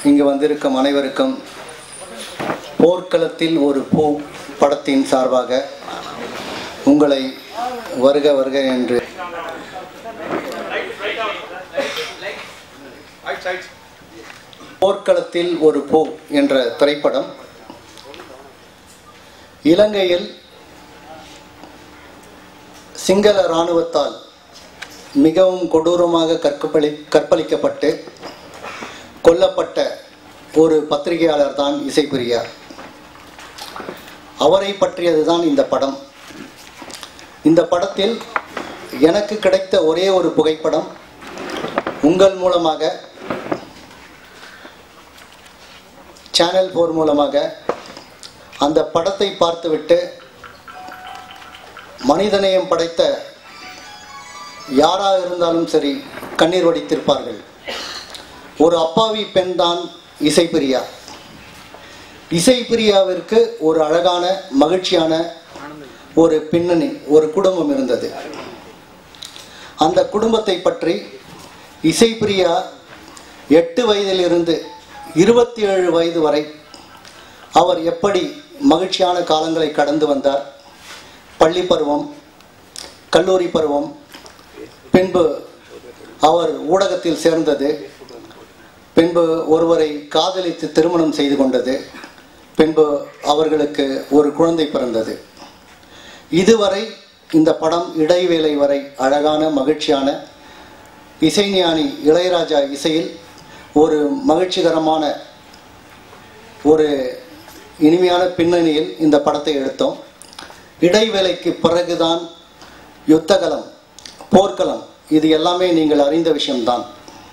இங்கு வந்திருக்கும் அனைவருக்கும் போர்க்களத்தில் ஒரு பூ படத்தின் சார்பாக உங்களை வருக வருக என்று போர்க்களத்தில் ஒரு பூ என்ற திரைப்படம் இலங்கையில் சிங்கள இராணுவத்தால் மிகவும் கொடூரமாக கற்பழி கற்பழிக்கப்பட்டு கொல்லப்பட்ட ஒரு பத்திரிகையாளர் தான் இசைப்பிரியா அவரை பற்றியதுதான் இந்த படம் இந்த படத்தில் எனக்கு கிடைத்த ஒரே ஒரு புகைப்படம் உங்கள் மூலமாக சேனல் போர் மூலமாக அந்த படத்தை பார்த்துவிட்டு மனிதநேயம் படைத்த யாராக இருந்தாலும் சரி கண்ணீர் வடித்திருப்பார்கள் ஒரு அப்பாவி பெண் தான் இசைப்பிரியா இசைப்பிரியாவிற்கு ஒரு அழகான மகிழ்ச்சியான ஒரு பின்னணி ஒரு குடும்பம் இருந்தது அந்த குடும்பத்தை பற்றி இசைப்பிரியா எட்டு வயதிலிருந்து இருபத்தி ஏழு வயது வரை அவர் எப்படி மகிழ்ச்சியான காலங்களை கடந்து வந்தார் பள்ளி பருவம் கல்லூரி பருவம் பின்பு அவர் ஊடகத்தில் சேர்ந்தது பின்பு ஒருவரை காதலித்து திருமணம் செய்து கொண்டது பின்பு அவர்களுக்கு ஒரு குழந்தை பிறந்தது இதுவரை இந்த படம் இடைவேளை வரை அழகான மகிழ்ச்சியான இசைஞானி இளையராஜா இசையில் ஒரு மகிழ்ச்சிகரமான ஒரு இனிமையான பின்னணியில் இந்த படத்தை எடுத்தோம் இடைவேளைக்கு பிறகுதான் யுத்தகலம் போர்க்களம் இது எல்லாமே நீங்கள் அறிந்த விஷயம்தான்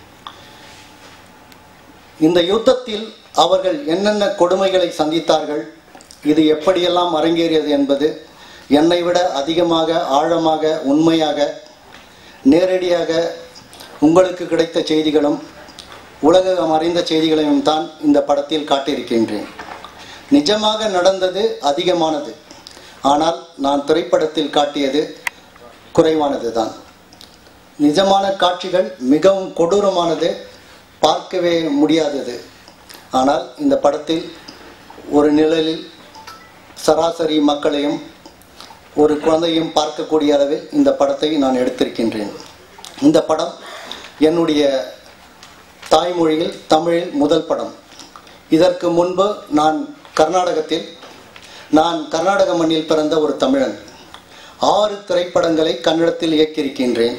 இந்த யுத்தத்தில் அவர்கள் என்னென்ன கொடுமைகளை சந்தித்தார்கள் இது எப்படியெல்லாம் அரங்கேறியது என்பது என்னை விட அதிகமாக ஆழமாக உண்மையாக நேரடியாக உங்களுக்கு கிடைத்த செய்திகளும் உலகம் அறிந்த செய்திகளையும் தான் இந்த படத்தில் காட்டியிருக்கின்றேன் நிஜமாக நடந்தது அதிகமானது ஆனால் நான் திரைப்படத்தில் காட்டியது குறைவானது தான் நிஜமான காட்சிகள் மிகவும் கொடூரமானது பார்க்கவே முடியாதது ஆனால் இந்த படத்தில் ஒரு நிழலில் சராசரி மக்களையும் ஒரு குழந்தையும் பார்க்கக்கூடிய அளவில் இந்த படத்தை நான் எடுத்திருக்கின்றேன் இந்த படம் என்னுடைய தாய்மொழியில் தமிழில் முதல் படம் இதற்கு முன்பு நான் கர்நாடகத்தில் நான் கர்நாடக மண்ணில் பிறந்த ஒரு தமிழன் ஆறு திரைப்படங்களை கன்னடத்தில் இயக்கியிருக்கின்றேன்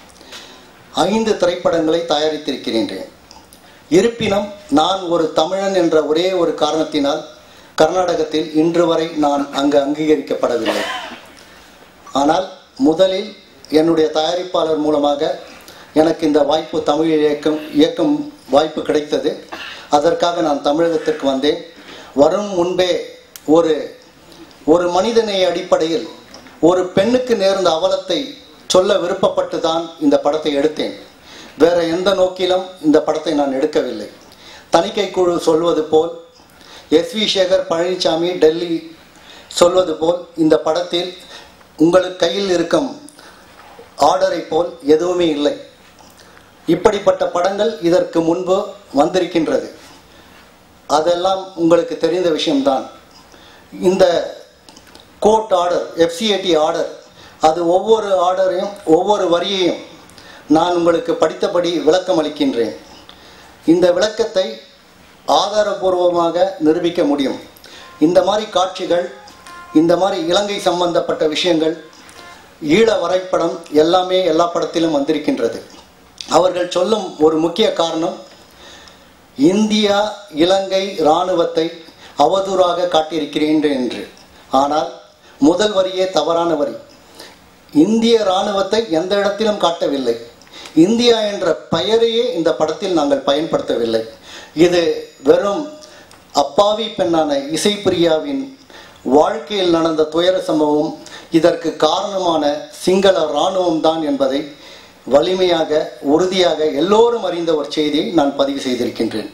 ஐந்து திரைப்படங்களை தயாரித்திருக்கின்றேன் இருப்பினும் நான் ஒரு தமிழன் என்ற ஒரே ஒரு காரணத்தினால் கர்நாடகத்தில் இன்று வரை நான் அங்கு அங்கீகரிக்கப்படவில்லை ஆனால் முதலில் என்னுடைய தயாரிப்பாளர் மூலமாக எனக்கு இந்த வாய்ப்பு தமிழ் இயக்கம் இயக்கும் வாய்ப்பு கிடைத்தது அதற்காக நான் தமிழகத்திற்கு வந்தேன் வரும் முன்பே ஒரு ஒரு மனிதனை அடிப்படையில் ஒரு பெண்ணுக்கு நேர்ந்த அவலத்தை சொல்ல விருப்பப்பட்டு தான் இந்த படத்தை எடுத்தேன் வேற எந்த நோக்கிலும் இந்த படத்தை நான் எடுக்கவில்லை தணிக்கை குழு சொல்வது போல் எஸ் வி சேகர் பழனிசாமி டெல்லி சொல்வது போல் இந்த படத்தில் உங்களுக்கு கையில் இருக்கும் ஆர்டரை போல் எதுவுமே இல்லை இப்படிப்பட்ட படங்கள் இதற்கு முன்பு வந்திருக்கின்றது அதெல்லாம் உங்களுக்கு தெரிந்த விஷயம்தான் இந்த கோர்ட் ஆர்டர் எஃப்சிஏடி ஆர்டர் அது ஒவ்வொரு ஆர்டரையும் ஒவ்வொரு வரியையும் நான் உங்களுக்கு படித்தபடி விளக்கம் அளிக்கின்றேன் இந்த விளக்கத்தை ஆதாரபூர்வமாக நிரூபிக்க முடியும் இந்த மாதிரி காட்சிகள் இந்த மாதிரி இலங்கை சம்பந்தப்பட்ட விஷயங்கள் ஈழ வரைபடம் எல்லாமே எல்லா படத்திலும் வந்திருக்கின்றது அவர்கள் சொல்லும் ஒரு முக்கிய காரணம் இந்தியா இலங்கை இராணுவத்தை அவதூறாக காட்டியிருக்கிறேன் என்று ஆனால் முதல் வரியே தவறான வரி இந்திய இராணுவத்தை எந்த இடத்திலும் காட்டவில்லை இந்தியா என்ற பெயரையே இந்த படத்தில் நாங்கள் பயன்படுத்தவில்லை இது வெறும் அப்பாவி பெண்ணான இசைப்பிரியாவின் வாழ்க்கையில் நடந்த துயர சம்பவம் இதற்கு காரணமான சிங்கள இராணுவம் தான் என்பதை வலிமையாக உறுதியாக எல்லோரும் அறிந்த ஒரு செய்தியை நான் பதிவு செய்திருக்கின்றேன்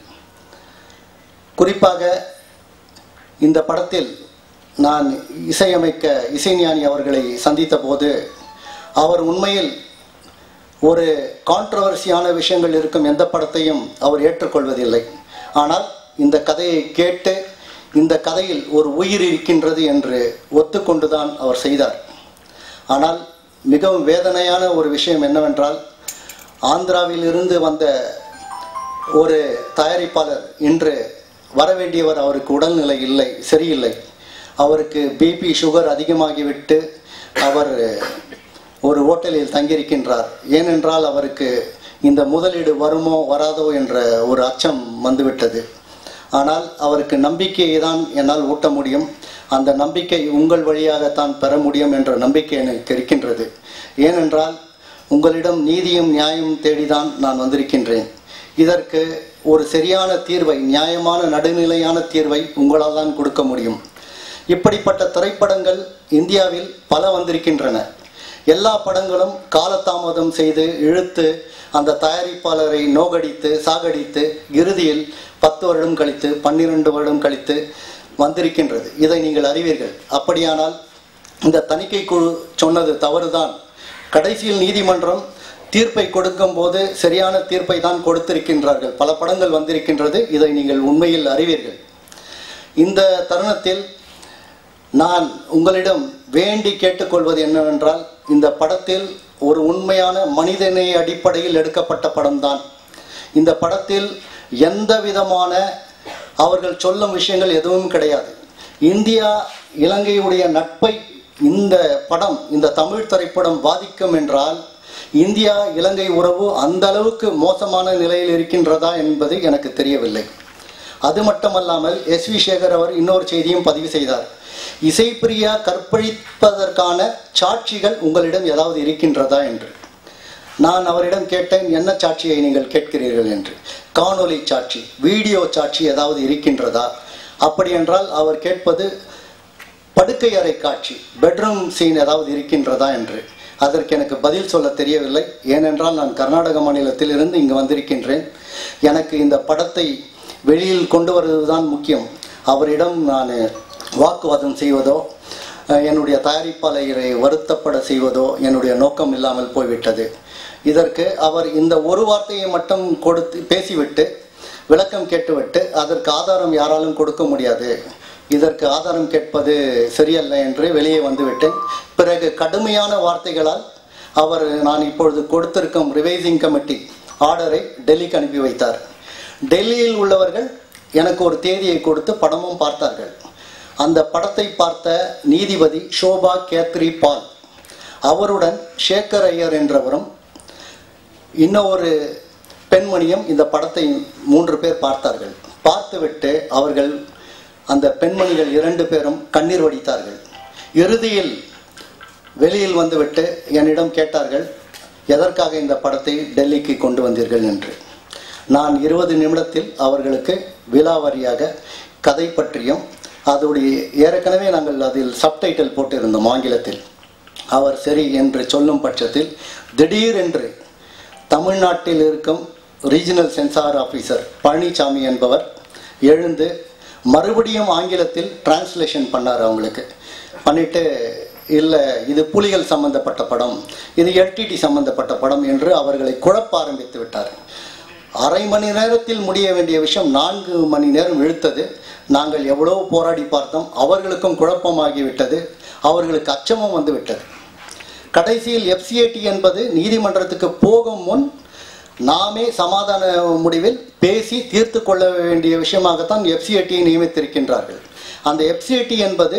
குறிப்பாக இந்த படத்தில் நான் இசையமைக்க இசைஞானி அவர்களை சந்தித்த போது அவர் உண்மையில் ஒரு கான்ட்ரவர்சியான விஷயங்கள் இருக்கும் எந்த படத்தையும் அவர் ஏற்றுக்கொள்வதில்லை ஆனால் இந்த கதையை கேட்டு இந்த கதையில் ஒரு உயிர் இருக்கின்றது என்று ஒத்துக்கொண்டுதான் அவர் செய்தார் ஆனால் மிகவும் வேதனையான ஒரு விஷயம் என்னவென்றால் ஆந்திராவில் இருந்து வந்த ஒரு தயாரிப்பாளர் இன்று வரவேண்டியவர் அவருக்கு உடல்நிலை இல்லை சரியில்லை அவருக்கு பிபி சுகர் அதிகமாகிவிட்டு அவர் ஒரு ஹோட்டலில் தங்கியிருக்கின்றார் ஏனென்றால் அவருக்கு இந்த முதலீடு வருமோ வராதோ என்ற ஒரு அச்சம் வந்துவிட்டது ஆனால் அவருக்கு நம்பிக்கையை தான் என்னால் ஊட்ட முடியும் அந்த நம்பிக்கை உங்கள் வழியாகத்தான் பெற முடியும் என்ற நம்பிக்கை எனக்கு இருக்கின்றது ஏனென்றால் உங்களிடம் நீதியும் நியாயம் தேடிதான் நான் வந்திருக்கின்றேன் இதற்கு ஒரு சரியான தீர்வை நியாயமான நடுநிலையான தீர்வை உங்களால் தான் கொடுக்க முடியும் இப்படிப்பட்ட திரைப்படங்கள் இந்தியாவில் பல வந்திருக்கின்றன எல்லா படங்களும் காலதாமதம் செய்து இழுத்து அந்த தயாரிப்பாளரை நோகடித்து சாகடித்து இறுதியில் பத்து வருடம் கழித்து பன்னிரண்டு வருடம் கழித்து வந்திருக்கின்றது இதை நீங்கள் அறிவீர்கள் அப்படியானால் இந்த தணிக்கை குழு சொன்னது தவறுதான் கடைசியில் நீதிமன்றம் தீர்ப்பை கொடுக்கும் போது சரியான தீர்ப்பை தான் கொடுத்திருக்கின்றார்கள் பல படங்கள் வந்திருக்கின்றது இதை நீங்கள் உண்மையில் அறிவீர்கள் இந்த தருணத்தில் நான் உங்களிடம் வேண்டி கேட்டுக்கொள்வது என்னவென்றால் இந்த படத்தில் ஒரு உண்மையான மனிதநேய அடிப்படையில் எடுக்கப்பட்ட படம்தான் இந்த படத்தில் எந்த விதமான அவர்கள் சொல்லும் விஷயங்கள் எதுவும் கிடையாது இந்தியா இலங்கையுடைய நட்பை இந்த படம் இந்த தமிழ் திரைப்படம் பாதிக்கும் என்றால் இந்தியா இலங்கை உறவு அந்த அளவுக்கு மோசமான நிலையில் இருக்கின்றதா என்பது எனக்கு தெரியவில்லை அது மட்டுமல்லாமல் எஸ் வி சேகர் அவர் இன்னொரு செய்தியும் பதிவு செய்தார் இசைப்பிரியா கற்பழிப்பதற்கான சாட்சிகள் உங்களிடம் ஏதாவது இருக்கின்றதா என்று நான் அவரிடம் கேட்டேன் என்ன சாட்சியை நீங்கள் கேட்கிறீர்கள் என்று காணொளி சாட்சி வீடியோ சாட்சி ஏதாவது இருக்கின்றதா அப்படி என்றால் அவர் கேட்பது படுக்கை அறை காட்சி பெட்ரூம் சீன் ஏதாவது இருக்கின்றதா என்று அதற்கு எனக்கு பதில் சொல்ல தெரியவில்லை ஏனென்றால் நான் கர்நாடக மாநிலத்தில் இருந்து இங்கு வந்திருக்கின்றேன் எனக்கு இந்த படத்தை வெளியில் கொண்டு வருவதுதான் முக்கியம் அவரிடம் நான் வாக்குவாதம் செய்வதோ அஹ், என்னுடைய தயாரிப்பாளரை வருத்தப்பட செய்வதோ என்னுடைய நோக்கம் இல்லாமல் போய்விட்டது இதற்கு அவர் இந்த ஒரு வார்த்தையை மட்டும் கொடுத்து பேசிவிட்டு விளக்கம் கேட்டுவிட்டு அதற்கு ஆதாரம் யாராலும் கொடுக்க முடியாது இதற்கு ஆதாரம் கேட்பது சரியல்ல என்று வெளியே வந்துவிட்டேன் பிறகு கடுமையான வார்த்தைகளால் அவர் நான் இப்பொழுது கொடுத்திருக்கும் ரிவைசிங் கமிட்டி ஆர்டரை டெல்லிக்கு அனுப்பி வைத்தார் டெல்லியில் உள்ளவர்கள் எனக்கு ஒரு தேதியை கொடுத்து படமும் பார்த்தார்கள் அந்த படத்தை பார்த்த நீதிபதி ஷோபா கேத்ரி பால் அவருடன் ஷேகர் ஐயர் என்றவரும் இன்னொரு பெண்மணியும் இந்த படத்தை மூன்று பேர் பார்த்தார்கள் பார்த்துவிட்டு அவர்கள் அந்த பெண்மணிகள் இரண்டு பேரும் கண்ணீர் வடித்தார்கள் இறுதியில் வெளியில் வந்துவிட்டு என்னிடம் கேட்டார்கள் எதற்காக இந்த படத்தை டெல்லிக்கு கொண்டு வந்தீர்கள் என்று நான் இருபது நிமிடத்தில் அவர்களுக்கு விலாவாரியாக கதை பற்றியும் அதோடைய ஏற்கனவே நாங்கள் அதில் சப்டைட்டில் போட்டிருந்தோம் ஆங்கிலத்தில் அவர் சரி என்று சொல்லும் பட்சத்தில் திடீரென்று தமிழ்நாட்டில் இருக்கும் ரீஜனல் சென்சார் ஆஃபீஸர் பழனிசாமி என்பவர் எழுந்து மறுபடியும் ஆங்கிலத்தில் டிரான்ஸ்லேஷன் பண்ணார் அவங்களுக்கு பண்ணிட்டு இல்லை இது புலிகள் சம்பந்தப்பட்ட படம் இது எல்டிடி சம்பந்தப்பட்ட படம் என்று அவர்களை குழப்ப ஆரம்பித்து விட்டார் அரை மணி நேரத்தில் முடிய வேண்டிய விஷயம் நான்கு மணி நேரம் இழுத்தது நாங்கள் எவ்வளவு போராடி பார்த்தோம் அவர்களுக்கும் குழப்பமாகிவிட்டது அவர்களுக்கு அச்சமும் வந்து விட்டது கடைசியில் எஃப்சிஏடி என்பது நீதிமன்றத்துக்கு போகும் முன் நாமே சமாதான முடிவில் பேசி தீர்த்து கொள்ள வேண்டிய விஷயமாகத்தான் எஃப்சிஏடியை நியமித்திருக்கின்றார்கள் அந்த எஃப்சிஏடி என்பது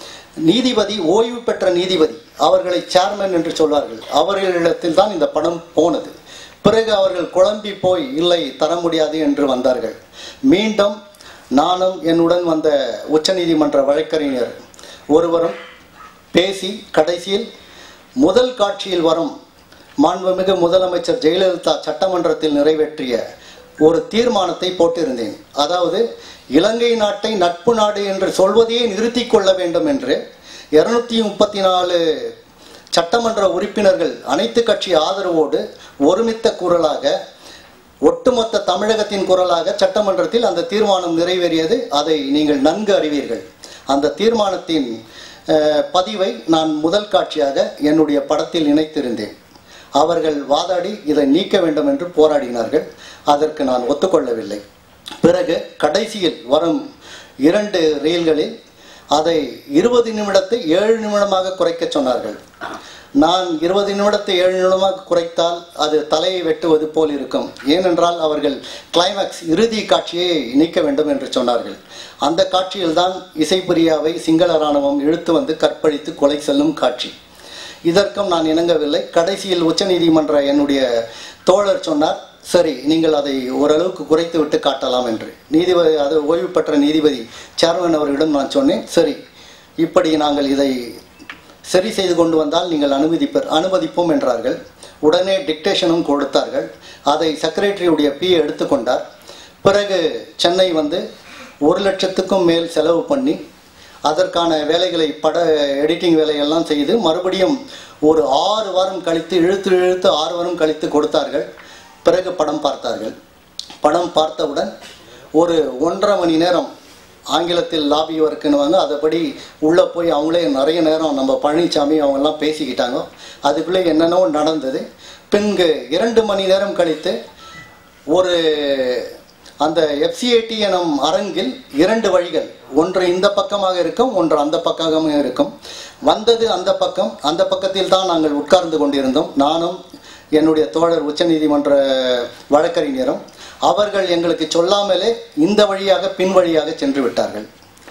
நீதிபதி ஓய்வு பெற்ற நீதிபதி அவர்களை சேர்மன் என்று சொல்வார்கள் அவர்களிடத்தில் தான் இந்த படம் போனது பிறகு அவர்கள் குழம்பி போய் இல்லை தர முடியாது என்று வந்தார்கள் மீண்டும் நானும் என்னுடன் வந்த உச்சநீதிமன்ற வழக்கறிஞர் ஒருவரும் பேசி கடைசியில் முதல் காட்சியில் வரும் மாண்புமிகு முதலமைச்சர் ஜெயலலிதா சட்டமன்றத்தில் நிறைவேற்றிய ஒரு தீர்மானத்தை போட்டிருந்தேன் அதாவது இலங்கை நாட்டை நட்பு நாடு என்று சொல்வதையே நிறுத்திக் கொள்ள வேண்டும் என்று இருநூத்தி முப்பத்தி நாலு சட்டமன்ற உறுப்பினர்கள் அனைத்து கட்சி ஆதரவோடு ஒருமித்த குரலாக ஒட்டுமொத்த தமிழகத்தின் குரலாக சட்டமன்றத்தில் அந்த தீர்மானம் நிறைவேறியது அதை நீங்கள் நன்கு அறிவீர்கள் அந்த தீர்மானத்தின் அஹ், பதிவை நான் முதல் காட்சியாக என்னுடைய படத்தில் இணைத்திருந்தேன் அவர்கள் வாதாடி இதை நீக்க வேண்டும் என்று போராடினார்கள் அதற்கு நான் ஒத்துக்கொள்ளவில்லை பிறகு கடைசியில் வரும் இரண்டு ரீல்களில் அதை இருபது நிமிடத்தை ஏழு நிமிடமாக குறைக்க சொன்னார்கள் நான் இருபது நிமிடத்தை ஏழு நிமிடமாக குறைத்தால் அது தலையை வெட்டுவது போல் இருக்கும் ஏனென்றால் அவர்கள் கிளைமேக்ஸ் இறுதி காட்சியை நீக்க வேண்டும் என்று சொன்னார்கள் அந்த காட்சியில்தான் இசைப்பிரியாவை சிங்கள இராணுவம் இழுத்து வந்து கற்பழித்து கொலை செல்லும் காட்சி இதற்கும் நான் இணங்கவில்லை கடைசியில் உச்சநீதிமன்ற என்னுடைய தோழர் சொன்னார் சரி நீங்கள் அதை ஓரளவுக்கு குறைத்து விட்டு காட்டலாம் என்று நீதிபதி அது ஓய்வு பெற்ற நீதிபதி சேர்மன் அவர்களிடம் நான் சொன்னேன் சரி இப்படி நாங்கள் இதை சரி செய்து கொண்டு வந்தால் நீங்கள் அனுமதிப்பர் அனுமதிப்போம் என்றார்கள் உடனே டிக்டேஷனும் கொடுத்தார்கள் அதை செக்ரட்டரியுடைய பி எடுத்துக்கொண்டார் பிறகு சென்னை வந்து ஒரு லட்சத்துக்கும் மேல் செலவு பண்ணி அதற்கான வேலைகளை பட எடிட்டிங் வேலையெல்லாம் செய்து மறுபடியும் ஒரு ஆறு வாரம் கழித்து இழுத்து இழுத்து ஆறு வாரம் கழித்து கொடுத்தார்கள் பிறகு படம் பார்த்தார்கள் படம் பார்த்தவுடன் ஒரு ஒன்றரை மணி நேரம் ஆங்கிலத்தில் லாபி ஒர்க்குன்னுவாங்க அதுபடி உள்ளே போய் அவங்களே நிறைய நேரம் நம்ம பழனிசாமி அவங்கெல்லாம் பேசிக்கிட்டாங்க அதுக்குள்ளே என்னென்னோ நடந்தது பின்பு இரண்டு மணி நேரம் கழித்து ஒரு அந்த எஃப்சிஐடி எனும் அரங்கில் இரண்டு வழிகள் ஒன்று இந்த பக்கமாக இருக்கும் ஒன்று அந்த பக்கமாக இருக்கும் வந்தது அந்த பக்கம் அந்த பக்கத்தில் தான் நாங்கள் உட்கார்ந்து கொண்டிருந்தோம் நானும் என்னுடைய தோழர் உச்சநீதிமன்ற வழக்கறிஞரும் அவர்கள் எங்களுக்கு சொல்லாமலே இந்த வழியாக பின் வழியாக சென்று விட்டார்கள்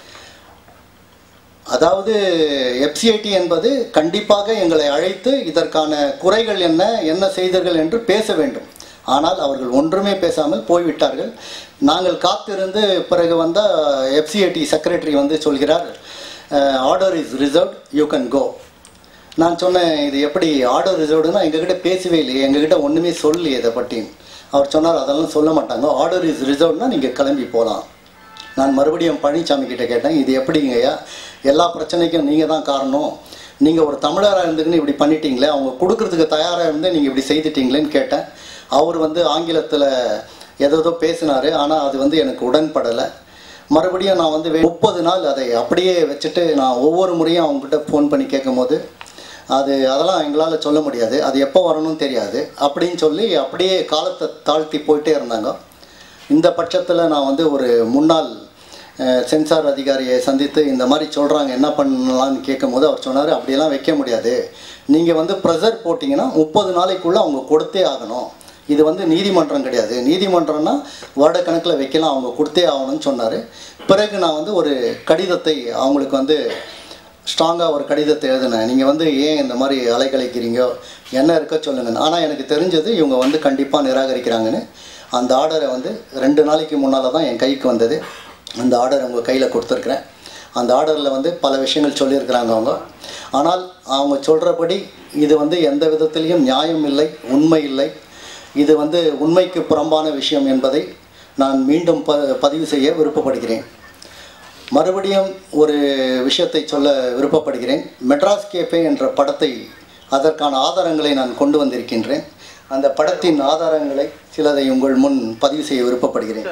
அதாவது எஃப்சிஐடி என்பது கண்டிப்பாக எங்களை அழைத்து இதற்கான குறைகள் என்ன என்ன செய்தீர்கள் என்று பேச வேண்டும் ஆனால் அவர்கள் ஒன்றுமே பேசாமல் போய்விட்டார்கள் நாங்கள் காத்திருந்து பிறகு வந்த எஃப்சிஐடி செக்ரட்டரி வந்து சொல்கிறார் order is reserve you can go நான் சொன்னேன் இது எப்படி ஆர்டர் ரிசர்வ்டுனா எங்ககிட்ட பேசவே இல்லையே எங்ககிட்ட ஒன்றுமே சொல்லலையே இதை பற்றி அவர் சொன்னார் அதெல்லாம் சொல்ல மாட்டாங்க ஆர்டர் இஸ் ரிசர்வ்னா நீங்கள் கிளம்பி போகலாம் நான் மறுபடியும் பழனிசாமி கிட்ட கேட்டேன் இது எப்படிங்கய்யா எல்லா பிரச்சனைக்கும் நீங்கள் தான் காரணம் நீங்கள் ஒரு தமிழராக இருந்துக்குன்னு இப்படி பண்ணிட்டீங்களே அவங்க கொடுக்கறதுக்கு தயாராக இருந்து நீங்கள் இப்படி செய்துட்டீங்களேன்னு கேட்டேன் அவர் வந்து ஆங்கிலத்தில் ஏதோ பேசினார் ஆனால் அது வந்து எனக்கு உடன்படலை மறுபடியும் நான் வந்து முப்பது நாள் அதை அப்படியே வச்சுட்டு நான் ஒவ்வொரு முறையும் அவங்ககிட்ட ஃபோன் பண்ணி கேட்கும்போது அது அதெல்லாம் எங்களால் சொல்ல முடியாது அது எப்போ வரணும்னு தெரியாது அப்படின்னு சொல்லி அப்படியே காலத்தை தாழ்த்தி போயிட்டே இருந்தாங்க இந்த பட்சத்தில் நான் வந்து ஒரு முன்னாள் அஹ், சென்சார் அதிகாரியை சந்தித்து இந்த மாதிரி சொல்கிறாங்க என்ன பண்ணலாம்னு கேட்கும்போது அவர் சொன்னார் அப்படியெல்லாம் வைக்க முடியாது நீங்கள் வந்து ப்ரெஷர் போட்டிங்கன்னா முப்பது நாளைக்குள்ளே அவங்க கொடுத்தே ஆகணும் இது வந்து நீதிமன்றம் கிடையாது நீதிமன்றம்னா வருடக்கணக்கில் வைக்கலாம் அவங்க கொடுத்தே ஆகணும்னு சொன்னார் பிறகு நான் வந்து ஒரு கடிதத்தை அவங்களுக்கு வந்து ஸ்ட்ராங்காக ஒரு கடிதத்தை எழுதினேன் நீங்கள் வந்து ஏன் இந்த மாதிரி அலைக்கழிக்கிறீங்க என்ன இருக்க சொல்லுங்க ஆனால் எனக்கு தெரிஞ்சது இவங்க வந்து கண்டிப்பாக நிராகரிக்கிறாங்கன்னு அந்த ஆர்டரை வந்து ரெண்டு நாளைக்கு முன்னால் தான் என் கைக்கு வந்தது அந்த ஆர்டர் உங்கள் கையில் கொடுத்துருக்குறேன் அந்த ஆர்டரில் வந்து பல விஷயங்கள் சொல்லியிருக்கிறாங்க அவங்க ஆனால் அவங்க சொல்கிறபடி இது வந்து எந்த விதத்திலையும் நியாயம் இல்லை உண்மை இல்லை இது வந்து உண்மைக்கு புறம்பான விஷயம் என்பதை நான் மீண்டும் ப பதிவு செய்ய விருப்பப்படுகிறேன் மறுபடியும் ஒரு விஷயத்தை சொல்ல விருப்பப்படுகிறேன் மெட்ராஸ் கேஃபே என்ற படத்தை அதற்கான ஆதாரங்களை நான் கொண்டு வந்திருக்கின்றேன் அந்த படத்தின் ஆதாரங்களை சிலதை உங்கள் முன் பதிவு செய்ய விருப்பப்படுகிறேன்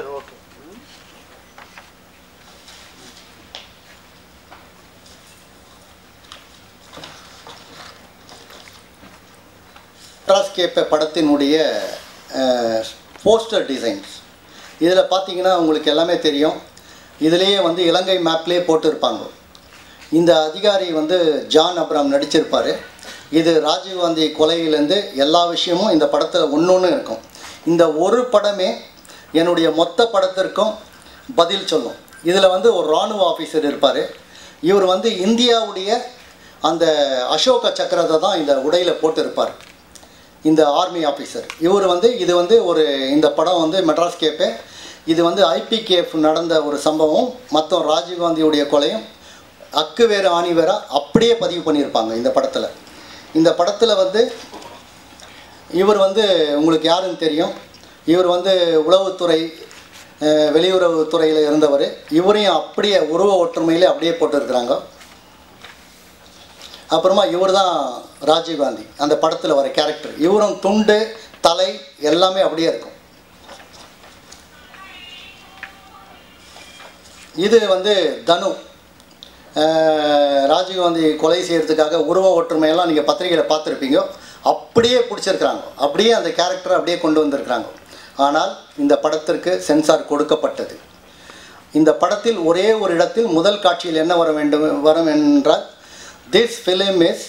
மெட்ராஸ் கேப்ப படத்தினுடைய போஸ்டர் டிசைன்ஸ் இதில் பார்த்தீங்கன்னா உங்களுக்கு எல்லாமே தெரியும் இதுலேயே வந்து இலங்கை மேப்லேயே போட்டிருப்பாங்க இந்த அதிகாரி வந்து ஜான் அப்ராம் நடிச்சிருப்பார் இது ராஜீவ்காந்தி கொலையிலேருந்து எல்லா விஷயமும் இந்த படத்தில் ஒன்று ஒன்று இருக்கும் இந்த ஒரு படமே என்னுடைய மொத்த படத்திற்கும் பதில் சொல்லும் இதில் வந்து ஒரு இராணுவ ஆஃபீஸர் இருப்பார் இவர் வந்து இந்தியாவுடைய அந்த அசோக சக்கரத்தை தான் இந்த உடையில் போட்டிருப்பார் இந்த ஆர்மி ஆஃபீஸர் இவர் வந்து இது வந்து ஒரு இந்த படம் வந்து மெட்ராஸ் கேப்பே இது வந்து ஐபிகேஎஃப் நடந்த ஒரு சம்பவம் மொத்தம் ராஜீவ்காந்தியுடைய கொலையும் அக்கு வேறு ஆணி வேறா அப்படியே பதிவு பண்ணியிருப்பாங்க இந்த படத்தில் இந்த படத்தில் வந்து இவர் வந்து உங்களுக்கு யாருன்னு தெரியும் இவர் வந்து உளவுத்துறை அஹ், வெளியுறவுத்துறையில் இருந்தவர் இவரையும் அப்படியே உருவ ஒற்றுமையிலே அப்படியே போட்டிருக்கிறாங்க அப்புறமா இவர் தான் ராஜீவ்காந்தி அந்த படத்தில் வர கேரக்டர் இவரும் துண்டு தலை எல்லாமே அப்படியே இருக்கும் இது வந்து தனு அஹ், ராஜீவ்காந்தி கொலை செய்யறதுக்காக உருவ ஒற்றுமையெல்லாம் நீங்கள் பத்திரிகையில் பார்த்துருப்பீங்க அப்படியே பிடிச்சிருக்கிறாங்க அப்படியே அந்த கேரக்டரை அப்படியே கொண்டு வந்திருக்கிறாங்க ஆனால் இந்த படத்திற்கு சென்சார் கொடுக்கப்பட்டது இந்த படத்தில் ஒரே ஒரு இடத்தில் முதல் காட்சியில் என்ன வர வேண்டும் வரும் என்றால் this film is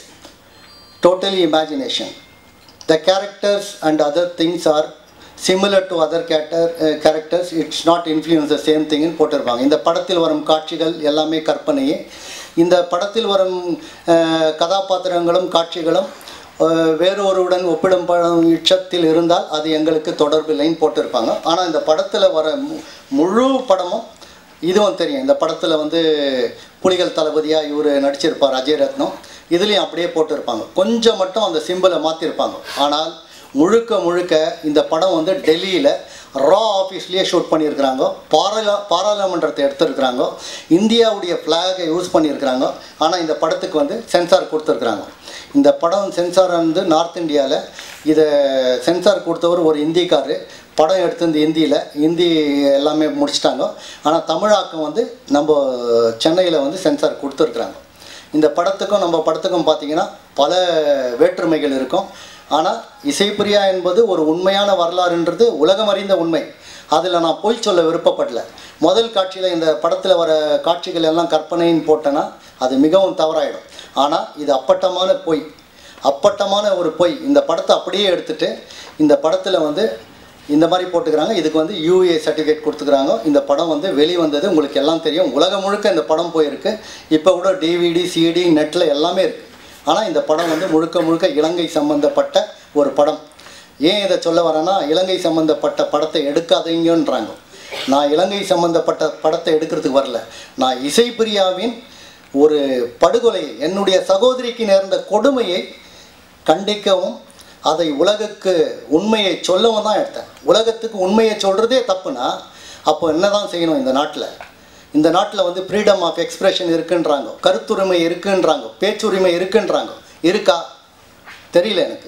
totally imagination. The characters and other things are similar to other character, uh, characters. It's not influence the same thing in போட்டிருப்பாங்க இந்த படத்தில் வரும் காட்சிகள் எல்லாமே கற்பனையே இந்த படத்தில் வரும் அஹ், கதாபாத்திரங்களும் காட்சிகளும் அஹ், வேறொருவுடன் ஒப்பிடும் பட்சத்தில் இருந்தால் அது எங்களுக்கு தொடர்பில்லைன்னு போட்டிருப்பாங்க ஆனால் இந்த படத்தில் வர மு- முழு படமும் இதுவும் தெரியும் இந்த படத்தில் வந்து புலிகள் தளபதியாக இவர் நடிச்சிருப்பார் அஜய் ரத்னம் இதுலேயும் அப்படியே போட்டிருப்பாங்க கொஞ்சம் மட்டும் அந்த சிம்பிளை மாற்றிருப்பாங்க ஆனால் முழுக்க முழுக்க இந்த படம் வந்து டெல்லியில் ரா ஆஃபீஸ்லேயே ஷூட் பண்ணியிருக்கிறாங்க பாராள பாராளுமன்றத்தை எடுத்திருக்கிறாங்க இந்தியாவுடைய ஃப்ளாகை யூஸ் பண்ணியிருக்கிறாங்க ஆனால் இந்த படத்துக்கு வந்து சென்சார் கொடுத்துருக்குறாங்க இந்த படம் சென்சார் வந்து நார்த் இந்தியாவில் இதை சென்சார் கொடுத்தவர் ஒரு இந்திக்காரரு படம் எடுத்து இந்த ஹிந்தியில் ஹிந்தி எல்லாமே முடிச்சிட்டாங்க ஆனால் தமிழாக்கம் வந்து நம்ம சென்னையில் வந்து சென்சார் கொடுத்துருக்குறாங்க இந்த படத்துக்கும் நம்ம படத்துக்கும் பார்த்தீங்கன்னா பல வேற்றுமைகள் இருக்கும் ஆனால் இசைப்பிரியா என்பது ஒரு உண்மையான வரலாறுன்றது உலகம் அறிந்த உண்மை அதில் நான் பொய் சொல்ல விருப்பப்படல முதல் காட்சியில் இந்த படத்தில் வர காட்சிகள் எல்லாம் கற்பனைன்னு போட்டேன்னா அது மிகவும் தவறாயிடும் ஆனால் இது அப்பட்டமான பொய் அப்பட்டமான ஒரு பொய் இந்த படத்தை அப்படியே எடுத்துட்டு இந்த படத்தில் வந்து இந்த மாதிரி போட்டுக்கிறாங்க இதுக்கு வந்து யூஏ சர்டிஃபிகேட் கொடுத்துக்கிறாங்க இந்த படம் வந்து வெளிவந்தது உங்களுக்கு எல்லாம் தெரியும் உலகம் முழுக்க இந்த படம் போயிருக்கு இப்போ கூட டிவிடி சிடி நெட்டில் எல்லாமே இருக்குது ஆனால் இந்த படம் வந்து முழுக்க முழுக்க இலங்கை சம்பந்தப்பட்ட ஒரு படம் ஏன் இதை சொல்ல வரேன்னா இலங்கை சம்பந்தப்பட்ட படத்தை எடுக்காதீங்கன்றாங்க நான் இலங்கை சம்பந்தப்பட்ட படத்தை எடுக்கிறதுக்கு வரல நான் இசைப்பிரியாவின் ஒரு படுகொலை என்னுடைய சகோதரிக்கு நேர்ந்த கொடுமையை கண்டிக்கவும் அதை உலகுக்கு உண்மையை சொல்லவும் தான் எடுத்தேன் உலகத்துக்கு உண்மையை சொல்கிறதே தப்புனா அப்போ என்ன தான் செய்யணும் இந்த நாட்டில் இந்த நாட்டில் வந்து ஃப்ரீடம் ஆஃப் எக்ஸ்பிரஷன் இருக்குன்றாங்க கருத்துரிமை இருக்குன்றாங்க பேச்சுரிமை இருக்குன்றாங்க இருக்கா தெரியல எனக்கு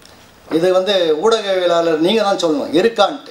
இது வந்து ஊடகவியலாளர் நீங்கள் தான் சொல்லணும் இருக்கான்ட்டு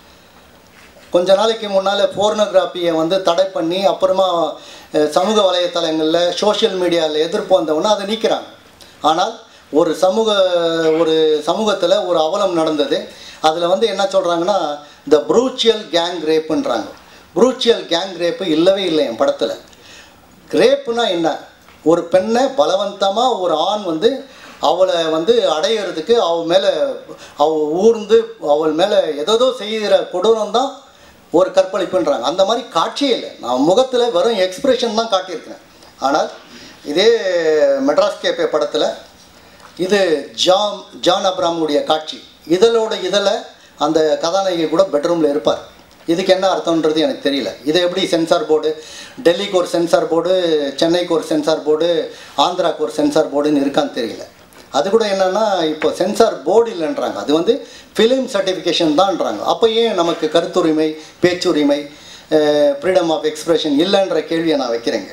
கொஞ்ச நாளைக்கு முன்னால் போர்னோகிராஃபியை வந்து தடை பண்ணி அப்புறமா அஹ், சமூக வலைத்தளங்களில் சோஷியல் மீடியாவில் எதிர்ப்பு வந்தவொன்னே அதை நீக்கிறாங்க ஆனால் ஒரு சமூக ஒரு சமூகத்தில் ஒரு அவலம் நடந்தது அதில் வந்து என்ன சொல்கிறாங்கன்னா த ப்ரூச்சியல் கேங் ரேப்புன்றாங்க ப்ரூச்சியல் கேங் ரேப்பு இல்லவே இல்லை என் படத்தில் ரேப்புனா என்ன ஒரு பெண்ணை பலவந்தமாக ஒரு ஆண் வந்து அவளை வந்து அடையிறதுக்கு அவ மேலே அவ ஊர்ந்து அவள் மேலே ஏதோ செய்கிற கொடூரம் தான் ஒரு கற்பழிப்புன்றாங்க அந்த மாதிரி காட்சியே இல்லை நான் முகத்தில் வெறும் எக்ஸ்பிரஷன் தான் காட்டியிருக்கிறேன் ஆனால் இதே மெட்ராஸ் கேப்பே படத்தில் இது ஜான் ஜான் அப்ராமுடைய காட்சி இதழோட இதில் அந்த கதாநாயகி கூட பெட்ரூமில் இருப்பார் இதுக்கு என்ன அர்த்தம்ன்றது எனக்கு தெரியல இதை எப்படி சென்சார் போர்டு டெல்லிக்கு ஒரு சென்சார் போர்டு சென்னைக்கு ஒரு சென்சார் போர்டு ஆந்திராக்கு ஒரு சென்சார் போர்டுன்னு இருக்கான்னு தெரியல அது கூட என்னென்னா இப்போ சென்சார் போர்டு இல்லைன்றாங்க அது வந்து ஃபிலிம் சர்டிஃபிகேஷன் தான்ன்றாங்க அப்போ ஏன் நமக்கு கருத்துரிமை பேச்சுரிமை ஃப்ரீடம் ஆஃப் எக்ஸ்பிரஷன் இல்லைன்ற கேள்வியை நான் வைக்கிறேங்க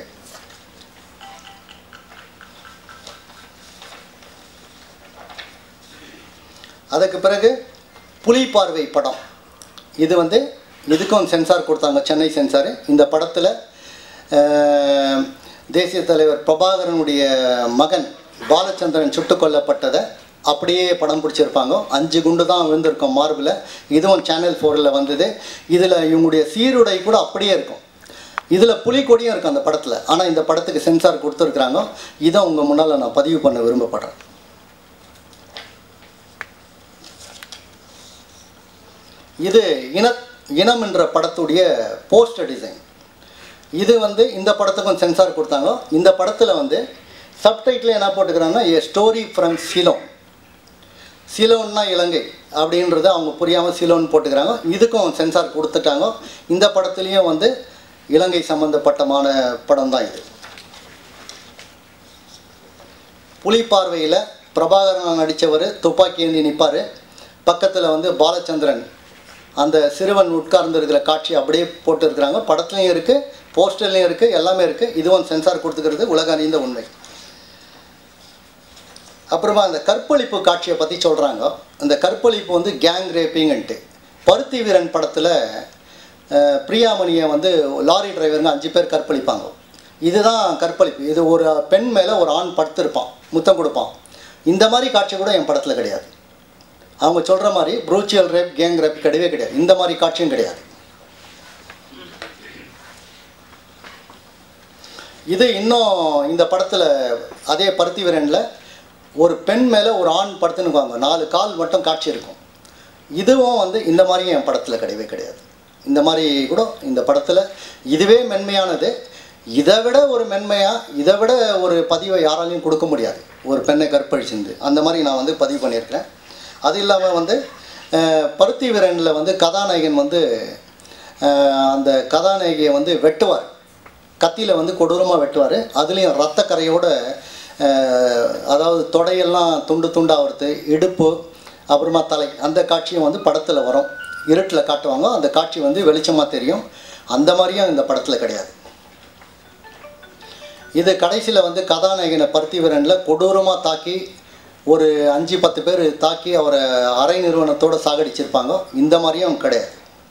அதுக்கு பிறகு புலிப்பார்வை படம் இது வந்து இதுக்கும் சென்சார் கொடுத்தாங்க சென்னை சென்சார் இந்த படத்தில் தேசிய தலைவர் பிரபாகரனுடைய மகன் பாலச்சந்திரன் சுட்டுக் கொல்லப்பட்டதை அப்படியே படம் பிடிச்சிருப்பாங்க அஞ்சு குண்டு தான் விழுந்திருக்கும் மார்பில் இதுவும் சேனல் ஃபோரில் வந்தது இதில் இவங்களுடைய சீருடை கூட அப்படியே இருக்கும் இதில் புலிக்கொடியும் இருக்கும் அந்த படத்தில் ஆனால் இந்த படத்துக்கு சென்சார் கொடுத்துருக்குறாங்க இதை உங்கள் முன்னால் நான் பதிவு பண்ண விரும்பப்படுறேன் இது இன இனம் என்ற படத்துடைய போஸ்டர் டிசைன் இது வந்து இந்த படத்துக்கும் சென்சார் கொடுத்தாங்க இந்த படத்தில் வந்து சப்டைட்டில் என்ன போட்டுக்கிறாங்கன்னா ஏ ஸ்டோரி ஃப்ரம் சிலோன் சிலோன்னா இலங்கை அப்படின்றது அவங்க புரியாமல் சிலோன் போட்டுக்கிறாங்க இதுக்கும் சென்சார் கொடுத்துட்டாங்க இந்த படத்துலேயும் வந்து இலங்கை சம்பந்தப்பட்டமான படம் தான் இது புலிப்பார்வையில் பிரபாகரன் நடித்தவர் துப்பாக்கி ஏந்தி நிற்பார் பக்கத்தில் வந்து பாலச்சந்திரன் அந்த சிறுவன் உட்கார்ந்து இருக்கிற காட்சி அப்படியே போட்டுருக்குறாங்க படத்துலையும் இருக்குது போஸ்டர்லேயும் இருக்குது எல்லாமே இருக்குது இதுவும் சென்சார் கொடுத்துக்கிறது உலக அறிந்த உண்மை அப்புறமா அந்த கற்பழிப்பு காட்சியை பற்றி சொல்கிறாங்க அந்த கற்பழிப்பு வந்து கேங் ரேப்பிங்ன்ட்டு பருத்தி வீரன் படத்தில் அஹ், பிரியாமணியை வந்து லாரி டிரைவருங்க அஞ்சு பேர் கற்பழிப்பாங்க இதுதான் கற்பழிப்பு இது ஒரு பெண் மேலே ஒரு ஆண் படுத்திருப்பான் முத்தம் கொடுப்பான் இந்த மாதிரி காட்சி கூட என் படத்தில் கிடையாது அவங்க சொல்கிற மாதிரி ப்ரூச்சியல் ரேப் கேங் ரேப் கிடையவே கிடையாது இந்த மாதிரி காட்சியும் கிடையாது இது இன்னும் இந்த படத்தில் அதே பருத்தி வீரனில் ஒரு பெண் மேலே ஒரு ஆண் படுத்துனுக்குவாங்க நாலு கால் மட்டும் காட்சி இருக்கும் இதுவும் வந்து இந்த மாதிரியும் என் படத்தில் கிடையவே கிடையாது இந்த மாதிரி கூட இந்த படத்தில் இதுவே மென்மையானது இதை விட ஒரு மென்மையாக இதை விட ஒரு பதிவை யாராலையும் கொடுக்க முடியாது ஒரு பெண்ணை கற்பழிச்சிருந்து அந்த மாதிரி நான் வந்து பதிவு பண்ணியிருக்கிறேன் அது இல்லாமல் வந்து அஹ், பருத்தி வீரனில் வந்து கதாநாயகன் வந்து அஹ், அந்த கதாநாயகியை வந்து வெட்டுவார் கத்தியில் வந்து கொடூரமாக வெட்டுவார் அதுலேயும் ரத்த கரையோட அஹ், அதாவது தொடையெல்லாம் துண்டு துண்டாகிறது இடுப்பு அப்புறமா தலை அந்த காட்சியும் வந்து படத்தில் வரும் இருட்டில் காட்டுவாங்க அந்த காட்சி வந்து வெளிச்சமாக தெரியும் அந்த மாதிரியும் இந்த படத்தில் கிடையாது இது கடைசியில் வந்து கதாநாயகனை பருத்தி வீரனில் கொடூரமாக தாக்கி ஒரு அஞ்சு பத்து பேர் தாக்கி அவரை அரை நிறுவனத்தோடு சாகடிச்சிருப்பாங்க இந்த மாதிரியும் கிடையாது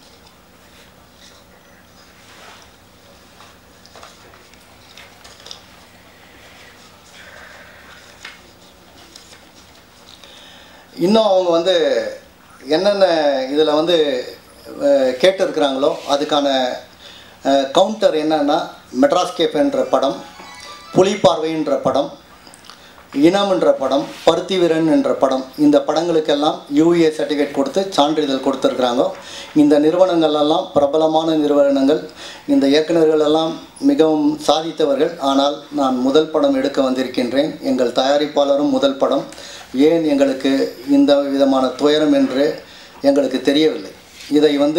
இன்னும் அவங்க வந்து என்னென்ன இதில் வந்து அஹ், கேட்டிருக்கிறாங்களோ அதுக்கான கவுண்டர் என்னன்னா மெட்ராஸ் கேப்ன்ற படம் புலிப்பார்வைன்ற படம் இனம்ன்ற படம் பருத்தி வீரன் என்ற படம் இந்த படங்களுக்கெல்லாம் யூஏ சர்டிஃபிகேட் கொடுத்து சான்றிதழ் கொடுத்துருக்குறாங்க இந்த நிறுவனங்கள் எல்லாம் பிரபலமான நிறுவனங்கள் இந்த இயக்குநர்கள் எல்லாம் மிகவும் சாதித்தவர்கள் ஆனால் நான் முதல் படம் எடுக்க வந்திருக்கின்றேன் எங்கள் தயாரிப்பாளரும் முதல் படம் ஏன் எங்களுக்கு இந்த விதமான துயரம் என்று எங்களுக்கு தெரியவில்லை இதை வந்து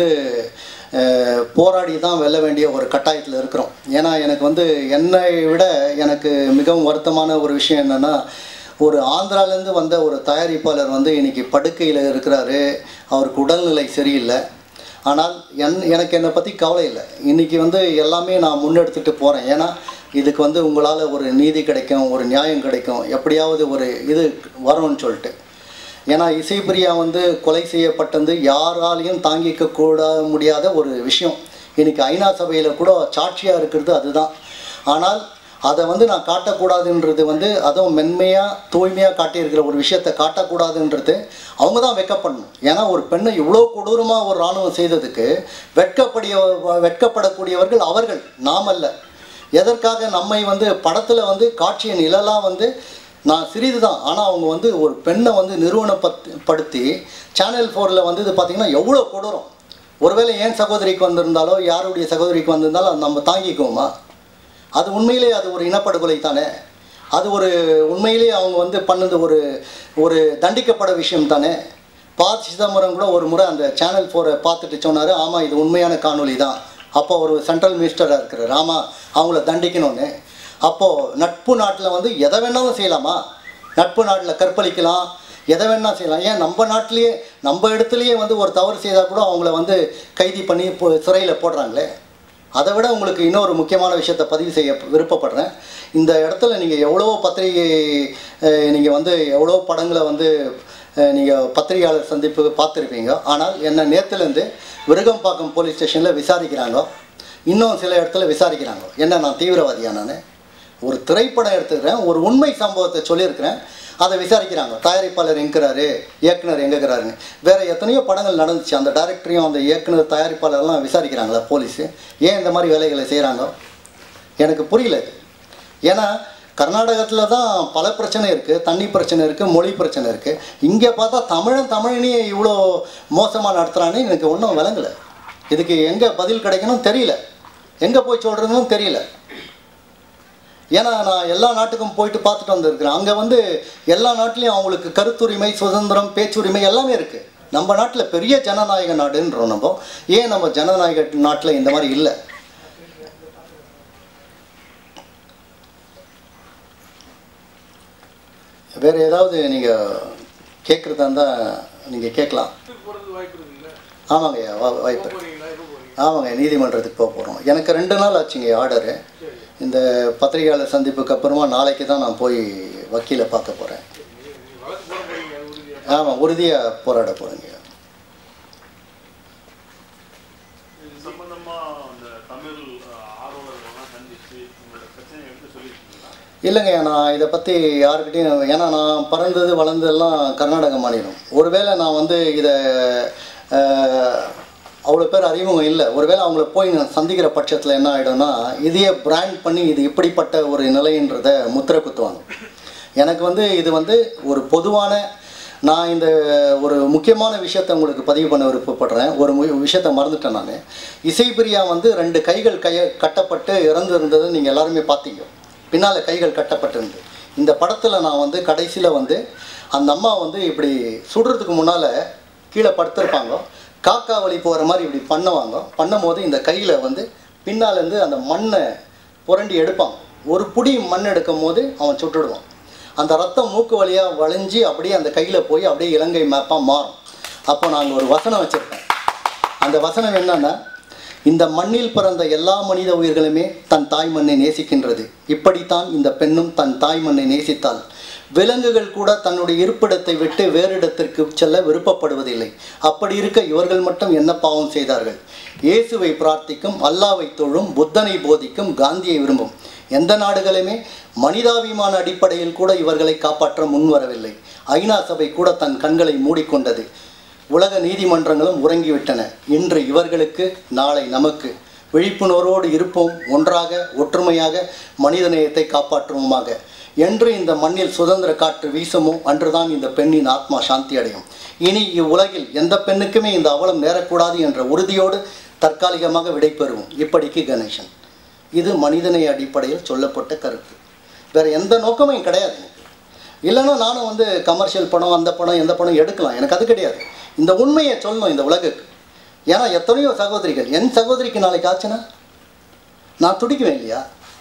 அஹ், போராடி தான் வெல்ல வேண்டிய ஒரு கட்டாயத்தில் இருக்கிறோம் ஏன்னா எனக்கு வந்து என்னை விட எனக்கு மிகவும் வருத்தமான ஒரு விஷயம் என்னென்னா ஒரு ஆந்திராலேருந்து வந்த ஒரு தயாரிப்பாளர் வந்து இன்னைக்கு படுக்கையில் இருக்கிறாரு அவருக்கு உடல்நிலை சரியில்லை ஆனால் என் எனக்கு என்னை பற்றி கவலை இல்லை இன்றைக்கி வந்து எல்லாமே நான் முன்னெடுத்துட்டு போகிறேன் ஏன்னா இதுக்கு வந்து உங்களால் ஒரு நீதி கிடைக்கும் ஒரு நியாயம் கிடைக்கும் எப்படியாவது ஒரு இது வரும்னு சொல்லிட்டு ஏன்னா இசைப்பிரியா வந்து கொலை செய்யப்பட்டது யாராலையும் தாங்கிக்க கூட முடியாத ஒரு விஷயம் இன்னைக்கு ஐநா சபையில் கூட சாட்சியாக இருக்கிறது அதுதான் ஆனால் அதை வந்து நான் காட்டக்கூடாதுன்றது வந்து அதுவும் மென்மையாக தூய்மையாக காட்டியிருக்கிற ஒரு விஷயத்தை காட்டக்கூடாதுன்றது அவங்க தான் வெக்கப்படணும் ஏன்னா ஒரு பெண்ணை இவ்வளோ கொடூரமாக ஒரு இராணுவம் செய்ததுக்கு வெட்கப்படிய வெட்கப்படக்கூடியவர்கள் அவர்கள் நாம் அல்ல எதற்காக நம்மை வந்து படத்தில் வந்து காட்சியின் நிழலாக வந்து நான் சிறிது தான் ஆனால் அவங்க வந்து ஒரு பெண்ணை வந்து நிறுவனப்படுத்தி சேனல் ஃபோரில் வந்து இது பார்த்திங்கன்னா எவ்வளோ கொடூரம் ஒருவேளை ஏன் சகோதரிக்கு வந்திருந்தாலோ யாருடைய சகோதரிக்கு வந்திருந்தாலும் அதை நம்ம தாங்கிக்குவோமா அது உண்மையிலே அது ஒரு இனப்படுகொலை தானே அது ஒரு உண்மையிலே அவங்க வந்து பண்ணது ஒரு ஒரு தண்டிக்கப்பட விஷயம் தானே ப சிதம்பரம் கூட ஒரு முறை அந்த சேனல் ஃபோரை பார்த்துட்டு சொன்னார் ஆமாம் இது உண்மையான காணொளி தான் அப்போ ஒரு சென்ட்ரல் மினிஸ்டராக இருக்கிறார் ஆமாம் அவங்கள தண்டிக்கணும்னு அப்போது நட்பு நாட்டில் வந்து எதை வேணாலும் செய்யலாமா நட்பு நாட்டில் கற்பழிக்கலாம் எதை வேணா செய்யலாம் ஏன் நம்ம நாட்டிலேயே நம்ம இடத்துலையே வந்து ஒரு தவறு செய்தால் கூட அவங்கள வந்து கைதி பண்ணி இப்போ சிறையில் போடுறாங்களே அதை விட உங்களுக்கு இன்னொரு முக்கியமான விஷயத்தை பதிவு செய்ய விருப்பப்படுறேன் இந்த இடத்துல நீங்கள் எவ்வளோ பத்திரிகை நீங்கள் வந்து எவ்வளோ படங்களை வந்து நீங்கள் பத்திரிகையாளர் சந்திப்பு பார்த்துருப்பீங்க ஆனால் என்னை நேற்றுலேருந்து விருகம்பாக்கம் போலீஸ் ஸ்டேஷனில் விசாரிக்கிறாங்க இன்னும் சில இடத்துல விசாரிக்கிறாங்க என்ன நான் தீவிரவாதியா நான் ஒரு திரைப்படம் எடுத்துக்கிறேன் ஒரு உண்மை சம்பவத்தை சொல்லியிருக்கிறேன் அதை விசாரிக்கிறாங்க தயாரிப்பாளர் எங்கிறாரு இயக்குனர் எங்கேக்கிறாருன்னு வேறு எத்தனையோ படங்கள் நடந்துச்சு அந்த டைரக்டரையும் அந்த இயக்குனர் தயாரிப்பாளர்லாம் விசாரிக்கிறாங்களா போலீஸு ஏன் இந்த மாதிரி வேலைகளை செய்கிறாங்க எனக்கு புரியல இது ஏன்னா கர்நாடகத்தில் தான் பல பிரச்சனை இருக்குது தண்ணி பிரச்சனை இருக்குது மொழி பிரச்சனை இருக்குது இங்கே பார்த்தா தமிழன் தமிழனையே இவ்வளோ மோசமாக நடத்துகிறான்னு எனக்கு ஒன்றும் விளங்கலை இதுக்கு எங்கே பதில் கிடைக்கணும் தெரியல எங்கே போய் சொல்கிறதுன்னு தெரியல ஏன்னா நான் எல்லா நாட்டுக்கும் போயிட்டு பார்த்துட்டு வந்திருக்கிறேன் அங்கே வந்து எல்லா நாட்டிலையும் அவங்களுக்கு கருத்துரிமை சுதந்திரம் பேச்சுரிமை எல்லாமே இருக்குது நம்ம நாட்டில் பெரிய ஜனநாயக நாடுன்றோம் நம்ம ஏன் நம்ம ஜனநாயக நாட்டில் இந்த மாதிரி இல்லை வேறு ஏதாவது நீங்கள் கேட்குறதா இருந்தால் நீங்கள் கேட்கலாம் போறதுக்கு வாய்ப்பு இருக்குல்ல ஆமாங்கய்யா வா- வாய்ப்பு இருக்கு. போறீங்களா எப்போ போறீங்க ஆமாங்க நீதிமன்றத்துக்கு போக போகிறோம் எனக்கு ரெண்டு நாள் ஆச்சுங்க ஆர்டரு சரி இந்த பத்திரிகையாளர் சந்திப்புக்கு அப்புறமா நாளைக்கு தான் நான் போய் வக்கீலை பார்க்க போகிறேன் நீ நீ வழக்கு போட போறீங்க அது உறுதியா ஆமாம் உறுதியாக போராட போகிறேங்க இது சம்பந்தமா அந்த தமிழ் அஹ், ஆர்வலர்கள்லாம் சந்திச்சு உங்களோட பிரச்சனையை எடுத்து சொல்லியிருக்கீங்களா இல்லைங்க நான் இதை பற்றி யாருக்கிட்டையும் ஏன்னா நான் பிறந்தது வளர்ந்ததெல்லாம் கர்நாடக மாநிலம் ஒருவேளை நான் வந்து இதை அவ்வளோ பேர் அறிமுகம் இல்லை ஒருவேளை அவங்கள போய் நான் சந்திக்கிற பட்சத்தில் என்ன ஆகிடும்னா இதையே பிராண்ட் பண்ணி இது இப்படிப்பட்ட ஒரு நிலைன்றதை முத்திரை குத்துவாங்க எனக்கு வந்து இது வந்து ஒரு பொதுவான நான் இந்த ஒரு முக்கியமான விஷயத்தை உங்களுக்கு பதிவு பண்ண விருப்பப்படுறேன் ஒரு மு- விஷயத்தை மறந்துட்டேன் நான் இசைப்பிரியா வந்து ரெண்டு கைகள் கைய கட்டப்பட்டு இறந்து இருந்ததை நீங்கள் எல்லாருமே பார்த்தீங்க பின்னால் கைகள் கட்டப்பட்டிருந்து இந்த படத்தில் நான் வந்து கடைசியில் வந்து அந்த அம்மா வந்து இப்படி சுடுறதுக்கு முன்னால் கீழே படுத்திருப்பாங்க காக்கா வழி போகிற மாதிரி இப்படி பண்ணுவாங்க பண்ணும்போது இந்த கையில் வந்து பின்னாலேருந்து அந்த மண்ணை புரண்டி எடுப்பான் ஒரு புடி மண் எடுக்கும் போது அவன் சுட்டுடுவான் அந்த ரத்தம் மூக்கு வழியாக வளைஞ்சி அப்படியே அந்த கையில் போய் அப்படியே இலங்கை மேப்பாக மாறும் அப்போ நாங்கள் ஒரு வசனம் வச்சுருக்கேன் அந்த வசனம் என்னன்னா இந்த மண்ணில் பிறந்த எல்லா மனித உயிர்களுமே தன் தாய் மண்ணை நேசிக்கின்றது இப்படித்தான் இந்த பெண்ணும் தன் தாய் மண்ணை நேசித்தாள் விலங்குகள் கூட தன்னுடைய இருப்பிடத்தை விட்டு வேறு இடத்திற்கு செல்ல விருப்பப்படுவதில்லை அப்படி இருக்க இவர்கள் மட்டும் என்ன பாவம் செய்தார்கள் இயேசுவை பிரார்த்திக்கும் அல்லாவை தொழும் புத்தனை போதிக்கும் காந்தியை விரும்பும் எந்த நாடுகளுமே மனிதாபிமான அடிப்படையில் கூட இவர்களை காப்பாற்ற முன்வரவில்லை ஐநா சபை கூட தன் கண்களை மூடிக்கொண்டது உலக நீதிமன்றங்களும் உறங்கிவிட்டன இன்று இவர்களுக்கு நாளை நமக்கு விழிப்புணர்வோடு இருப்போம் ஒன்றாக ஒற்றுமையாக மனிதநேயத்தை காப்பாற்றுவோமாக என்று இந்த மண்ணில் சுதந்திர காற்று வீசுமோ அன்றுதான் இந்த பெண்ணின் ஆத்மா சாந்தி அடையும் இனி இவ்வுலகில் எந்த பெண்ணுக்குமே இந்த அவலம் நேரக்கூடாது என்ற உறுதியோடு தற்காலிகமாக விடைபெறுவோம் இப்படிக்கு கணேசன் இது மனிதநேய அடிப்படையில் சொல்லப்பட்ட கருத்து வேற எந்த நோக்கமும் கிடையாது எனக்கு இல்லைன்னா நானும் வந்து கமர்ஷியல் படம் அந்த படம் எந்த படம் எடுக்கலாம் எனக்கு அது கிடையாது இந்த உண்மையை சொல்லணும் இந்த உலகுக்கு ஏன்னா எத்தனையோ சகோதரிகள் என் சகோதரிக்கு நாளைக்கு ஆச்சுன்னா நான் துடிக்குவேன் இல்லையா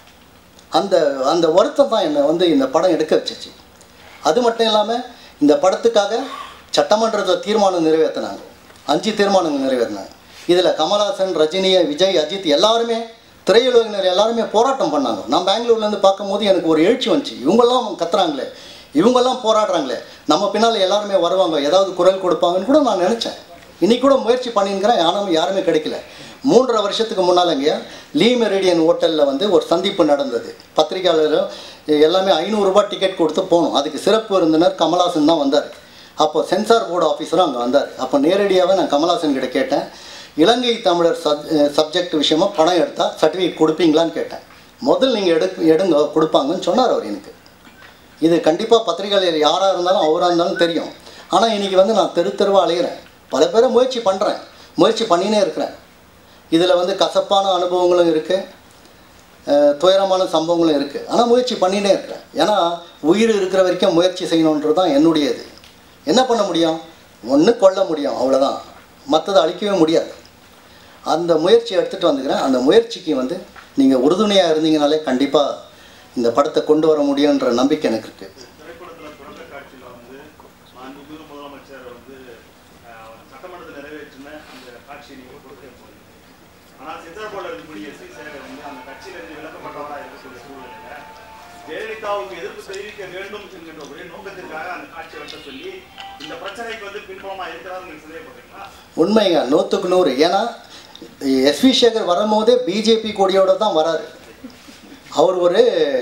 அந்த அந்த வருத்தம் தான் என்னை வந்து இந்த படம் எடுக்க வச்சுச்சு அது மட்டும் இல்லாமல் இந்த படத்துக்காக சட்டமன்றத்தில் தீர்மானம் நிறைவேற்றினாங்க அஞ்சு தீர்மானங்கள் நிறைவேற்றினாங்க இதில் கமல்ஹாசன் ரஜினி விஜய் அஜித் எல்லாருமே திரையுலகினர் எல்லாருமே போராட்டம் பண்ணாங்க நான் பெங்களூர்லேருந்து பார்க்கும்போது எனக்கு ஒரு எழுச்சி வந்துச்சு இவங்கெல்லாம் கத்துறாங்களே இவங்கெல்லாம் போராடுறாங்களே நம்ம பின்னால் எல்லாருமே வருவாங்க ஏதாவது குரல் கொடுப்பாங்கன்னு கூட நான் நினச்சேன் இன்னைக்கு கூட முயற்சி பண்ணியிருக்கிறேன் யாரும் யாருமே கிடைக்கல மூன்றரை வருஷத்துக்கு முன்னாலங்க லீ மெரிடியன் ஹோட்டலில் வந்து ஒரு சந்திப்பு நடந்தது பத்திரிகையாளரும் எல்லாமே ஐநூறுரூபா டிக்கெட் கொடுத்து போகணும் அதுக்கு சிறப்பு விருந்தினர் கமல்ஹாசன் தான் வந்தார் அப்போ சென்சார் போர்டு ஆஃபீஸரும் அங்கே வந்தார் அப்போ நேரடியாகவே நான் கமல்ஹாசன் கிட்ட கேட்டேன் இலங்கை தமிழர் சப் சப்ஜெக்ட் விஷயமா படம் எடுத்தால் சர்டிஃபிகேட் கொடுப்பீங்களான்னு கேட்டேன் முதல் நீங்கள் எடு எடுங்க கொடுப்பாங்கன்னு சொன்னார் அவர் எனக்கு இது கண்டிப்பாக பத்திரிகையாளர் யாராக இருந்தாலும் அவராக இருந்தாலும் தெரியும் ஆனால் இன்றைக்கி வந்து நான் தெரு தெருவாக அலைகிறேன் பல பேரை முயற்சி பண்ணுறேன் முயற்சி பண்ணினே இருக்கிறேன் இதில் வந்து கசப்பான அனுபவங்களும் இருக்குது துயரமான சம்பவங்களும் இருக்குது ஆனால் முயற்சி பண்ணினே இருக்கிறேன் ஏன்னா உயிர் இருக்கிற வரைக்கும் முயற்சி செய்யணுன்றது தான் என்னுடைய இது என்ன பண்ண முடியும் ஒன்று கொல்ல முடியும் அவ்வளோதான் மற்றதை அழிக்கவே முடியாது அந்த முயற்சியை எடுத்துகிட்டு வந்துக்கிறேன் அந்த முயற்சிக்கு வந்து நீங்கள் உறுதுணையாக இருந்தீங்கனாலே கண்டிப்பாக இந்த படத்தை கொண்டு வர முடியுன்ற நம்பிக்கை எனக்கு இருக்குது திரைப்படத்துல தொடக்க காட்சியில வந்து மாண்புமிகு முதலமைச்சர் வந்து அஹ், சட்டமன்றத்தில் நிறைவேற்றின அந்த காட்சியை நீங்க கொடுக்க போறீங்க ஆனா சென்சார் போர்டில் இருக்கக்கூடிய எஸ் சேகர் வந்து அந்த கட்சியில இருந்து விலக்கப்பட்டவரா இருக்கக்கூடிய சூழ்நிலையில ஜெயலலிதாவுக்கு எதிர்ப்பு தெரிவிக்க வேண்டும் என்கின்ற ஒரே நோக்கத்திற்காக அந்த காட்சியை வெட்ட சொல்லி இந்த பிரச்சனைக்கு வந்து பின்புலமா இருக்கிறார் நீங்க சந்தேகப்படுறீங்களா உண்மைங்க நூற்றுக்கு நூறு ஏன்னா எஸ்வி சேகர் வரும்போதே பிஜேபி கொடியோட தான் வராரு அவர் ஒரு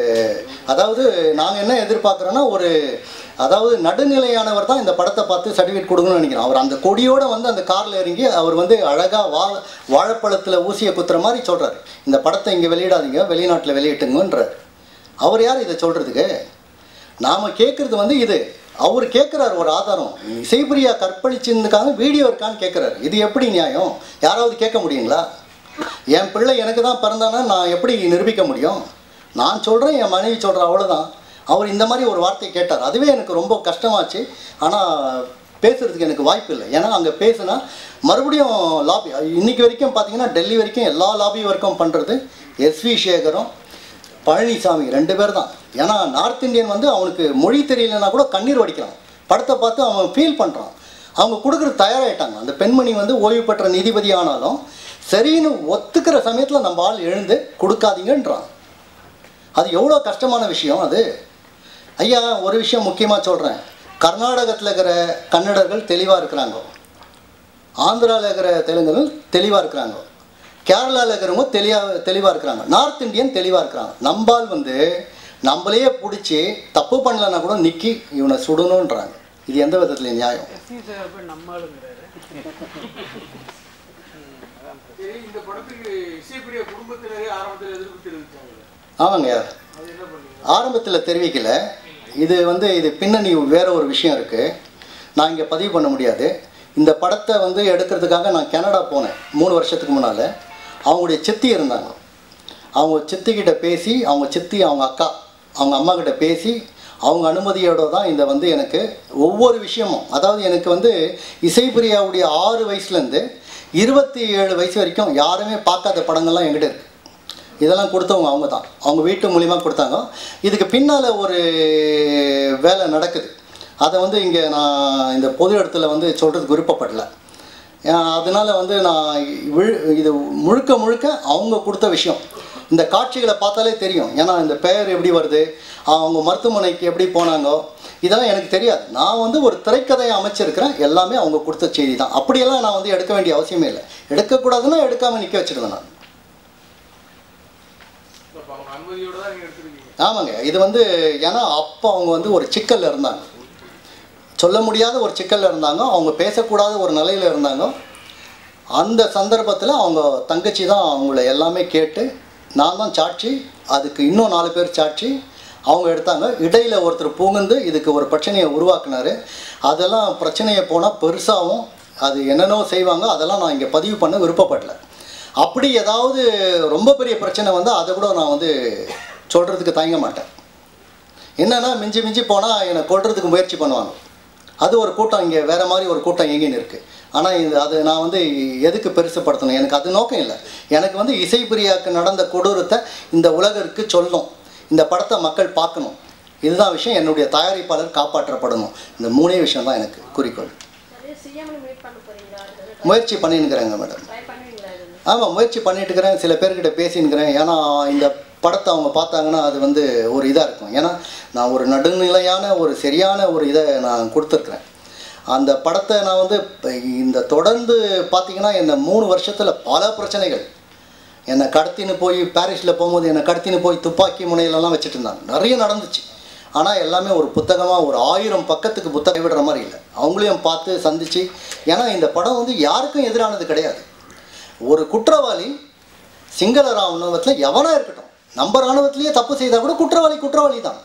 அதாவது நாங்கள் என்ன எதிர்பார்க்குறோன்னா ஒரு அதாவது நடுநிலையானவர் தான் இந்த படத்தை பார்த்து சர்டிஃபிகேட் கொடுக்கணும்னு நினைக்கிறோம் அவர் அந்த கொடியோட வந்து அந்த காரில் இறங்கி அவர் வந்து அழகாக வா வாழைப்பழத்தில் ஊசியை குத்துற மாதிரி சொல்கிறார் இந்த படத்தை இங்கே வெளியிடாதீங்க வெளிநாட்டில் வெளியிட்டுங்கன்றார் அவர் யார் இதை சொல்கிறதுக்கு நாம் கேட்குறது வந்து இது அவர் கேட்குறாரு ஒரு ஆதாரம் இசைப்பிரியா கற்பழிச்சிருந்துக்காக வீடியோ இருக்கான்னு கேட்குறாரு இது எப்படி நியாயம் யாராவது கேட்க முடியுங்களா என் பிள்ளை எனக்கு தான் பிறந்தானா நான் எப்படி நிரூபிக்க முடியும் நான் சொல்கிறேன் என் மனைவி சொல்கிறேன் அவ்வளோதான் அவர் இந்த மாதிரி ஒரு வார்த்தை கேட்டார் அதுவே எனக்கு ரொம்ப கஷ்டமாச்சு ஆனால் பேசுகிறதுக்கு எனக்கு வாய்ப்பு இல்லை ஏன்னா அங்கே பேசுனா மறுபடியும் லாபி இன்னைக்கு வரைக்கும் பார்த்தீங்கன்னா டெல்லி வரைக்கும் எல்லா லாபி ஒர்க்கும் பண்ணுறது எஸ்வி சேகரும் பழனிசாமி ரெண்டு பேர் தான் ஏன்னா நார்த் இந்தியன் வந்து அவனுக்கு மொழி தெரியலனா கூட கண்ணீர் வடிக்கிறான் படத்தை பார்த்து அவன் ஃபீல் பண்ணுறான் அவங்க கொடுக்குறது தயாராகிட்டாங்க அந்த பெண்மணி வந்து ஓய்வு பெற்ற நீதிபதி ஆனாலும் சரின்னு ஒத்துக்கிற சமயத்தில் நம்ம ஆள் எழுந்து கொடுக்காதீங்கன்றான் அது எவ்வளோ கஷ்டமான விஷயம் அது ஐயா ஒரு விஷயம் முக்கியமாக சொல்கிறேன் கர்நாடகத்தில் இருக்கிற கன்னடர்கள் தெளிவாக இருக்கிறாங்க ஆந்திராவில் இருக்கிற தெலுங்குகள் தெளிவாக இருக்கிறாங்க கேரளாவில் இருக்கிறவங்க தெளிவாக தெளிவாக இருக்கிறாங்க நார்த் இந்தியன் தெளிவாக இருக்கிறாங்க நம்பால் வந்து நம்மளையே பிடிச்சி தப்பு பண்ணலன்னா கூட நிக்கி இவனை சுடணுன்றாங்க இது எந்த விதத்துல நியாயம் எஸ்சி சார் போய் நம்ம ஆளுங்கிறாரு சரி இந்த படத்துக்கு இசைப்பிரிய குடும்பத்தினரே ஆரம்பத்தில் எதிர்ப்பு தெரிவித்தாங்க ஆமாங்க அது என்ன பண்ணீங்க ஆரம்பத்தில் தெரிவிக்கல இது வந்து இது பின்னணி வேற ஒரு விஷயம் இருக்குது நான் இங்கே பதிவு பண்ண முடியாது இந்த படத்தை வந்து எடுக்கிறதுக்காக நான் கனடா போனேன் மூணு வருஷத்துக்கு முன்னால் அவங்களுடைய சித்தி இருந்தாங்க அவங்க சித்திக்கிட்ட பேசி அவங்க சித்தி அவங்க அக்கா அவங்க அம்மா கிட்ட பேசி அவங்க அனுமதியோட தான் இந்த வந்து எனக்கு ஒவ்வொரு விஷயமும் அதாவது எனக்கு வந்து இசைப்பிரியாவுடைய ஆறு வயசுலேருந்து இருபத்தி ஏழு வயசு வரைக்கும் யாருமே பார்க்காத படங்கள்லாம் என்கிட்ட இருக்குது இதெல்லாம் கொடுத்தவங்க அவங்க தான் அவங்க வீட்டு மூலிமா கொடுத்தாங்க இதுக்கு பின்னால் ஒரு வேலை நடக்குது அதை வந்து இங்கே நான் இந்த பொது இடத்துல வந்து சொல்கிறதுக்கு விருப்பப்படல ஏன் அதனால வந்து நான் விழு இது முழுக்க முழுக்க அவங்க கொடுத்த விஷயம் இந்த காட்சிகளை பார்த்தாலே தெரியும் ஏன்னா இந்த பெயர் எப்படி வருது அவங்க மருத்துவமனைக்கு எப்படி போனாங்கோ இதெல்லாம் எனக்கு தெரியாது நான் வந்து ஒரு திரைக்கதையை அமைச்சிருக்கிறேன் எல்லாமே அவங்க கொடுத்த செய்தி தான் அப்படியெல்லாம் நான் வந்து எடுக்க வேண்டிய அவசியமே இல்லை எடுக்கக்கூடாதுன்னா எடுக்காமல் நிற்க வச்சிருவேன் நான் அப்ப அவங்க அனுமதியோட தான் நீங்க எடுத்திருக்கீங்க ஆமாங்க இது வந்து ஏன்னா அப்போ அவங்க வந்து ஒரு சிக்கல்ல இருந்தாங்க சொல்ல முடியாத ஒரு சிக்கல்ல இருந்தாங்க அவங்க பேசக்கூடாத ஒரு நிலையில இருந்தாங்க அந்த சந்தர்ப்பத்தில் அவங்க தங்கச்சி தான் அவங்கள எல்லாமே கேட்டு நான் தான் சாட்சி அதுக்கு இன்னும் நாலு பேர் சாட்சி அவங்க எடுத்தாங்க இடையில ஒருத்தர் பூங்குந்து இதுக்கு ஒரு பிரச்சனையை உருவாக்குனாரு அதெல்லாம் பிரச்சனையை போனால் பெருசாகவும் அது என்னென்னவோ செய்வாங்க அதெல்லாம் நான் இங்கே பதிவு பண்ண விருப்பப்படல அப்படி ஏதாவது ரொம்ப பெரிய பிரச்சனை வந்தால் அதை கூட நான் வந்து சொல்கிறதுக்கு தயங்க மாட்டேன் என்னன்னா மிஞ்சி மிஞ்சி போனால் என்னை கொல்றதுக்கு முயற்சி பண்ணுவாங்க அது ஒரு கூட்டம் இங்கே வேற மாதிரி ஒரு கூட்டம் எங்கேன்னு இருக்குது ஆனால் இது அது நான் வந்து எதுக்கு பெருசுப்படுத்தணும் எனக்கு அது நோக்கம் இல்லை எனக்கு வந்து இசைப்பிரியாவுக்கு நடந்த கொடூரத்தை இந்த உலகிற்கு சொல்லணும் இந்த படத்தை மக்கள் பார்க்கணும் இதுதான் விஷயம் என்னுடைய தயாரிப்பாளர் காப்பாற்றப்படணும் இந்த மூணே விஷயம் தான் எனக்கு குறிக்கோள் நிறைய சிஎம் மீட் பண்ண போறீங்களா முயற்சி பண்ணின்னுக்கிறேங்க மேடம் ட்ரை பண்ணுவீங்களா இது ஆமாம் முயற்சி பண்ணிட்டு இருக்கிறேன் சில பேர்கிட்ட பேசினுக்கிறேன் ஏன்னா இந்த படத்தை அவங்க பார்த்தாங்கன்னா அது வந்து ஒரு இதாக இருக்கும் ஏன்னா நான் ஒரு நடுநிலையான ஒரு சரியான ஒரு இதை நான் கொடுத்துருக்குறேன் அந்த படத்தை நான் வந்து இப்ப இந்த தொடர்ந்து பார்த்தீங்கன்னா என்னை மூணு வருஷத்தில் பல பிரச்சனைகள் என்னை கடத்தின்னு போய் பாரிஸில் போகும்போது என்னை கடத்தின்னு போய் துப்பாக்கி முனையிலலாம் வச்சுட்டு இருந்தாங்க நிறைய நடந்துச்சு ஆனால் எல்லாமே ஒரு புத்தகமாக ஒரு ஆயிரம் பக்கத்துக்கு புத்தகம் விடுற மாதிரி இல்லை அவங்களையும் பார்த்து சந்திச்சு ஏன்னா இந்த படம் வந்து யாருக்கும் எதிரானது கிடையாது ஒரு குற்றவாளி சிங்கள ராணுவத்தில் எவனா இருக்கட்டும் நம்ம ராணுவத்திலேயே தப்பு செய்தால் கூட குற்றவாளி குற்றவாளி தான்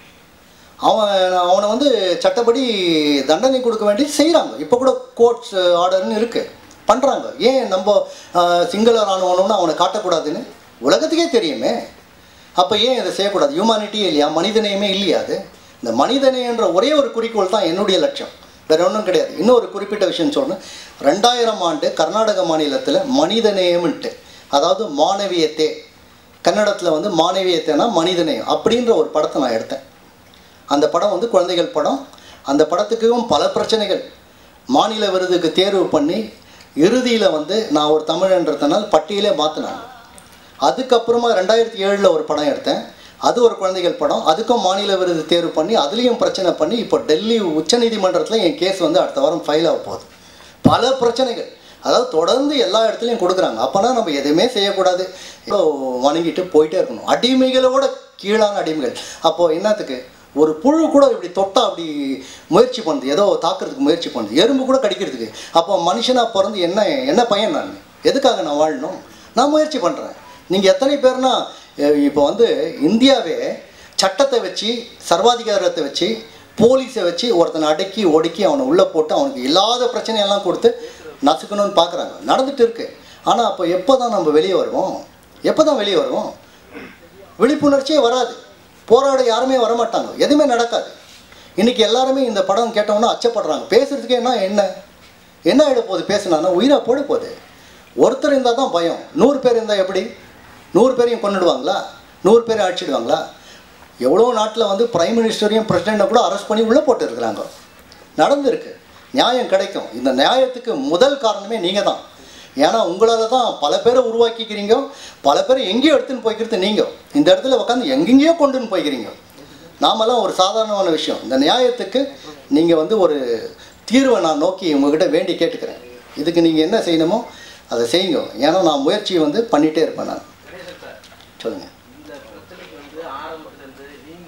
அவன் அவனை வந்து சட்டப்படி தண்டனை கொடுக்க வேண்டி செய்கிறாங்க இப்போ கூட கோர்ட்ஸ் ஆர்டர்னு இருக்குது பண்ணுறாங்க ஏன் நம்ம ஆஹ், சிங்கள ராணுவம்னு அவனை காட்டக்கூடாதுன்னு உலகத்துக்கே தெரியுமே அப்போ ஏன் இதை செய்யக்கூடாது ஹியூமானிட்டியே இல்லையா மனிதநேயமே இல்லையா அது இந்த மனிதநேயன்ற ஒரே ஒரு குறிக்கோள் தான் என்னுடைய லட்சியம் வேற ஒன்றும் கிடையாது இன்னொரு குறிப்பிட்ட விஷயம் சொல்லணும் ரெண்டாயிரம் ஆண்டு கர்நாடக மாநிலத்தில் மனிதநேயம்ன்ட்டு அதாவது மானவியத்தே கன்னடத்தில் வந்து மானவியத்தைனா மனிதநேயம் அப்படின்ற ஒரு படத்தை நான் எடுத்தேன் அந்த படம் வந்து குழந்தைகள் படம் அந்த படத்துக்கும் பல பிரச்சனைகள் மாநில விருதுக்கு தேர்வு பண்ணி இறுதியில் வந்து நான் ஒரு தமிழன்றதுனால பட்டியலே மாற்றினாங்க அதுக்கப்புறமா ரெண்டாயிரத்தி ஏழில் ஒரு படம் எடுத்தேன் அது ஒரு குழந்தைகள் படம் அதுக்கும் மாநில விருது தேர்வு பண்ணி அதுலேயும் பிரச்சனை பண்ணி இப்போ டெல்லி உச்சநீதிமன்றத்தில் என் கேஸ் வந்து அடுத்த வாரம் ஃபைல் ஆக போகுது பல பிரச்சனைகள் அதாவது தொடர்ந்து எல்லா இடத்துலையும் கொடுக்குறாங்க அப்போனா நம்ம எதுவுமே செய்யக்கூடாது இப்போ வணங்கிட்டு போயிட்டே இருக்கணும் அடிமைகளோட கீழான அடிமைகள் அப்போது என்னத்துக்கு ஒரு புழு கூட இப்படி தொட்டா அப்படி முயற்சி பண்ணுது ஏதோ தாக்குறதுக்கு முயற்சி பண்ணுது எறும்பு கூட கடிக்கிறதுக்கு அப்போ மனுஷனாக பிறந்து என்ன என்ன பையன் நான் எதுக்காக நான் வாழணும் நான் முயற்சி பண்ணுறேன் நீங்கள் எத்தனை பேர்னா அஹ் இப்போ வந்து இந்தியாவே சட்டத்தை வச்சு சர்வாதிகாரத்தை வச்சு போலீஸை வச்சு ஒருத்தனை அடக்கி ஒடுக்கி அவனை உள்ளே போட்டு அவனுக்கு இல்லாத பிரச்சனையெல்லாம் கொடுத்து நசுக்கணும்னு பார்க்குறாங்க நடந்துட்டு இருக்கு ஆனால் அப்போ எப்போ தான் நம்ம வெளியே வருவோம் எப்போ தான் வெளியே வருவோம் விழிப்புணர்ச்சியே வராது போராட யாருமே வரமாட்டாங்க எதுவுமே நடக்காது இன்னைக்கு எல்லாருமே இந்த படம் கேட்டோம்னா அச்சப்படுறாங்க பேசுறதுக்கே என்ன என்ன என்ன ஆகிட போகுது பேசுனான்னா உயிராக போட போகுது ஒருத்தர் இருந்தால் தான் பயம் நூறு பேர் இருந்தால் எப்படி நூறு பேரையும் கொண்டுடுவாங்களா நூறு பேரை அடிச்சிடுவாங்களா எவ்வளோ நாட்டில் வந்து பிரைம் மினிஸ்டரையும் பிரசிடெண்ட்டை கூட அரெஸ்ட் பண்ணி உள்ளே போட்டு இருக்கிறாங்க நடந்திருக்கு நியாயம் கிடைக்கும் இந்த நியாயத்துக்கு முதல் காரணமே நீங்கள் தான் ஏன்னா உங்களால் தான் பல பேரை உருவாக்கிக்கிறீங்க பல பேரை எங்கேயோ எடுத்துன்னு போய்க்கிறது நீங்கள் இந்த இடத்துல உட்காந்து எங்கெங்கேயோ கொண்டுன்னு போய்க்கிறீங்க நாமெல்லாம் ஒரு சாதாரணமான விஷயம் இந்த நியாயத்துக்கு நீங்கள் வந்து ஒரு தீர்வை நான் நோக்கி உங்ககிட்ட வேண்டி கேட்டுக்கிறேன் இதுக்கு நீங்கள் என்ன செய்யணுமோ அதை செய்யுங்க ஏன்னா நான் முயற்சி வந்து பண்ணிகிட்டே இருப்பேன் நான் கணேசன் சார் சொல்லுங்கள் இந்த பிரச்சனைக்கு வந்து ஆரம்பத்துல இருந்து நீங்க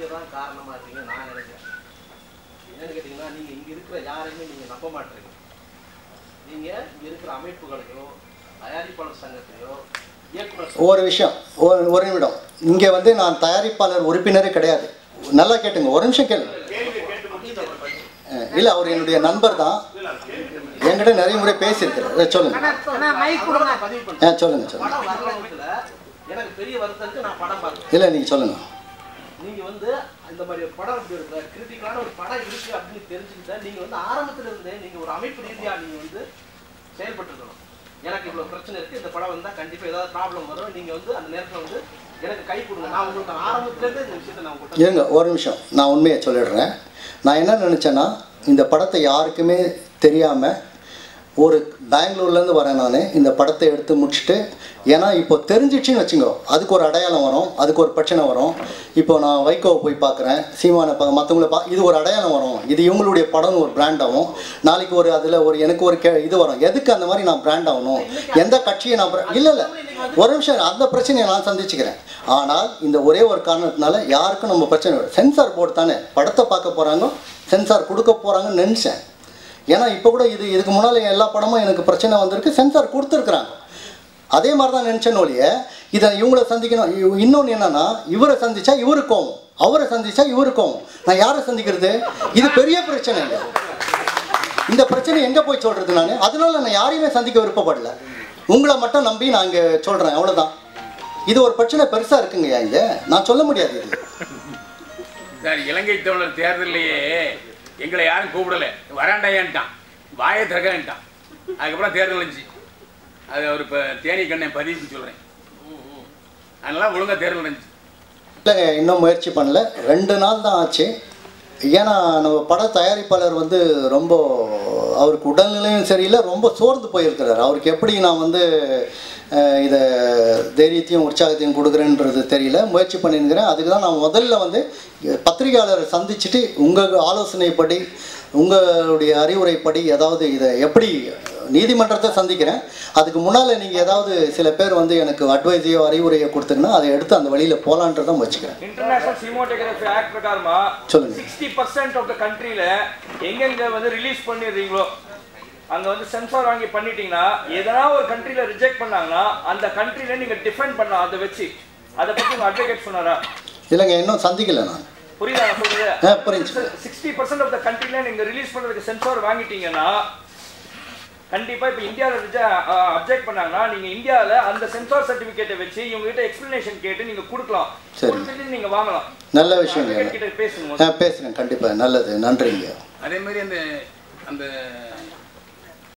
இங்க இருக்கிற அமைப்புகளையோ தயாரிப்பாளர் சங்கத்தையோ இயக்குனர் ஒரு விஷயம் ஒரு ஒரு நிமிடம் இங்கே வந்து நான் தயாரிப்பாளர் உறுப்பினரே கிடையாது நல்லா கேட்டுங்க ஒரு நிமிஷம் கேளுங்க கேள்வி கேட்டு முடிச்சுட்டு அஹ் இல்லை அவர் என்னுடைய நண்பர் தான் என்கிட்ட நிறைய முறை பேசியிருக்கிறார் அஹ் சொல்லுங்க சங்கம் பதிவு பண்ணி ஆ சொல்லுங்க சொல்லுங்க படம் வரலங்கத்துல எனக்கு பெரிய வருத்தம் இருக்கு நான் படம் பார்த்தேன் இல்லை நீங்கள் சொல்லுங்க நீங்க வந்து இந்த மாதிரி ஒரு படம் இப்படி இருக்கிற கிரிட்டிக்கலான ஒரு படம் இருக்கு அப்படின்னு தெரிஞ்சுக்கிட்ட நீங்க வந்து ஆரம்பத்துல இருந்தே நீங்க ஒரு அமைப்பு ரீதியா நீங்க வந்து செயல்பட்டுருக்கணும் எனக்கு இவ்வளவு பிரச்சனை இருக்கு இந்த படம் வந்தா கண்டிப்பா ஏதாவது ப்ராப்ளம் வரும் நீங்க வந்து அந்த நேரத்துல வந்து எனக்கு கை கொடுங்க நான் உங்களுக்கு ஆரம்பத்துல இருந்தே இந்த விஷயத்தை நான் உங்கள்கிட்ட இருங்க ஒரு நிமிஷம் நான் உண்மையை சொல்லிடுறேன் நான் என்ன நினச்சேன்னா இந்த படத்தை யாருக்குமே தெரியாமல் ஒரு பெங்களூர்லேருந்து வரேன் நான் இந்த படத்தை எடுத்து முடிச்சுட்டு ஏன்னா இப்போ தெரிஞ்சிடுச்சின்னு வச்சுங்கோ அதுக்கு ஒரு அடையாளம் வரும் அதுக்கு ஒரு பிரச்சனை வரும் இப்போ நான் வைகோவை போய் பார்க்குறேன் சீமானை பா மற்றவங்கள பா இது ஒரு அடையாளம் வரும் இது இவங்களுடைய படம்னு ஒரு பிராண்ட் ஆகும் நாளைக்கு ஒரு அதில் ஒரு எனக்கு ஒரு கே இது வரும் எதுக்கு அந்த மாதிரி நான் பிராண்ட் ஆகணும் எந்த கட்சியை நான் இல்லை இல்லை ஒரு நிமிஷம் அந்த பிரச்சனையை நான் சந்திச்சுக்கிறேன் ஆனால் இந்த ஒரே ஒரு காரணத்தினால யாருக்கும் நம்ம பிரச்சனை இல்லை சென்சார் போர்டு தானே படத்தை பார்க்க போகிறாங்க சென்சார் கொடுக்க போகிறாங்கன்னு நினச்சேன் ஏன்னா இப்போ கூட இது இதுக்கு முன்னால் எல்லா படமும் எனக்கு பிரச்சனை வந்திருக்கு சென்சார் கொடுத்துருக்குறாங்க அதே மாதிரி தான் நினச்சேன்னு ஒழிய இதை இவங்கள சந்திக்கணும் இவ- இன்னொன்று என்னன்னா இவரை சந்திச்சா இவருக்கு கோவம் அவரை சந்திச்சா இவருக்கு கோவம் நான் யாரை சந்திக்கிறது இது பெரிய பிரச்சனை இல்லை இந்த பிரச்சனை எங்கே போய் சொல்கிறது நான் அதனால நான் யாரையுமே சந்திக்க விருப்பப்படல உங்களை மட்டும் நம்பி நான் இங்கே சொல்கிறேன் அவ்வளோதான் இது ஒரு பிரச்சனை பெருசாக இருக்குங்கய்யா இங்கே நான் சொல்ல முடியாது இது சார் இலங்கை தமிழர் தேர்தலையே எங்களை யாரும் கூப்பிடல வராண்டாயான்ட்டான் வாயை திறக்கன்ட்டான் அதுக்கப்புறம் தேர்தல் வந்துச்சு அது அவர் இப்போ தேனி கண்ணை பதிவுக்கு சொல்கிறேன் அதனால ஒழுங்காக தேர்தல் வந்துச்சு இல்லைங்க இன்னும் முயற்சி பண்ணல ரெண்டு நாள் தான் ஆச்சு ஏன்னா நம்ம பட தயாரிப்பாளர் வந்து ரொம்ப அவருக்கு உடல்நிலையும் சரியில்லை ரொம்ப சோர்ந்து போயிருக்கிறார் அவருக்கு எப்படி நான் வந்து அஹ், இதை தைரியத்தையும் உற்சாகத்தையும் கொடுக்குறேன்றது தெரியல முயற்சி பண்ணியிருக்கிறேன் அதுக்கு தான் நான் முதல்ல வந்து பத்திரிகையாளரை சந்திச்சுட்டு உங்கள் ஆலோசனைப்படி உங்களுடைய அறிவுரைப்படி ஏதாவது இதை எப்படி நீதிமன்றத்தை சந்திக்கிறேன் அதுக்கு முன்னால் நீங்கள் ஏதாவது சில பேர் வந்து எனக்கு அட்வைஸையோ அறிவுரையோ கொடுத்தீங்கன்னா அதை எடுத்து அந்த வழியில் போகலான்றதை வச்சுக்கிறேன் இன்டர்நேஷனல் சினிமாட்டோகிராஃபி ஆக்ட் பிரகாரமா சொல்லுங்க. சிக்ஸ்டி பர்சன்ட் ஆஃப் த கண்ட்ரியில எங்கெங்க வந்து ரிலீஸ் பண்ணிடுறீங்களோ அங்க வந்து சென்சார் வாங்கி பண்ணிட்டீங்கன்னா எதனா ஒரு கண்ட்ரியில ரிஜெக்ட் பண்ணாங்கன்னா அந்த கண்ட்ரியில நீங்க டிஃபெண்ட் பண்ணலாம் அதை வச்சு அதை பத்தி உங்க அட்வொகேட் சொன்னாரா இல்லைங்க இன்னும் சந்திக்கல நான் புரியுதா நான் சொல்றது ஆ புரிஞ்சு சிக்ஸ்டி பர்சன்ட் ஆஃப் த கண்ட்ரில நீங்க ரிலீஸ் பண்றதுக்கு சென்சார் வாங்கிட்டீங்கன்னா கண்டிப்பா இப்ப இந்தியாவில் அப்ஜெக்ட் பண்ணாங்கன்னா நீங்க இந்தியாவில் அந்த சென்சார் சர்டிபிகேட்டை வச்சு இவங்க கிட்ட எக்ஸ்பிளனேஷன் கேட்டு நீங்க கொடுக்கலாம் சரி. கொடுத்துட்டு நீங்க வாங்கலாம் நல்ல விஷயங்க advocate கிட்ட பேசுங்க ஆ பேசுகிறேன் கண்டிப்பாக நல்லது நன்றிங்க அதே மாதிரி அந்த அந்த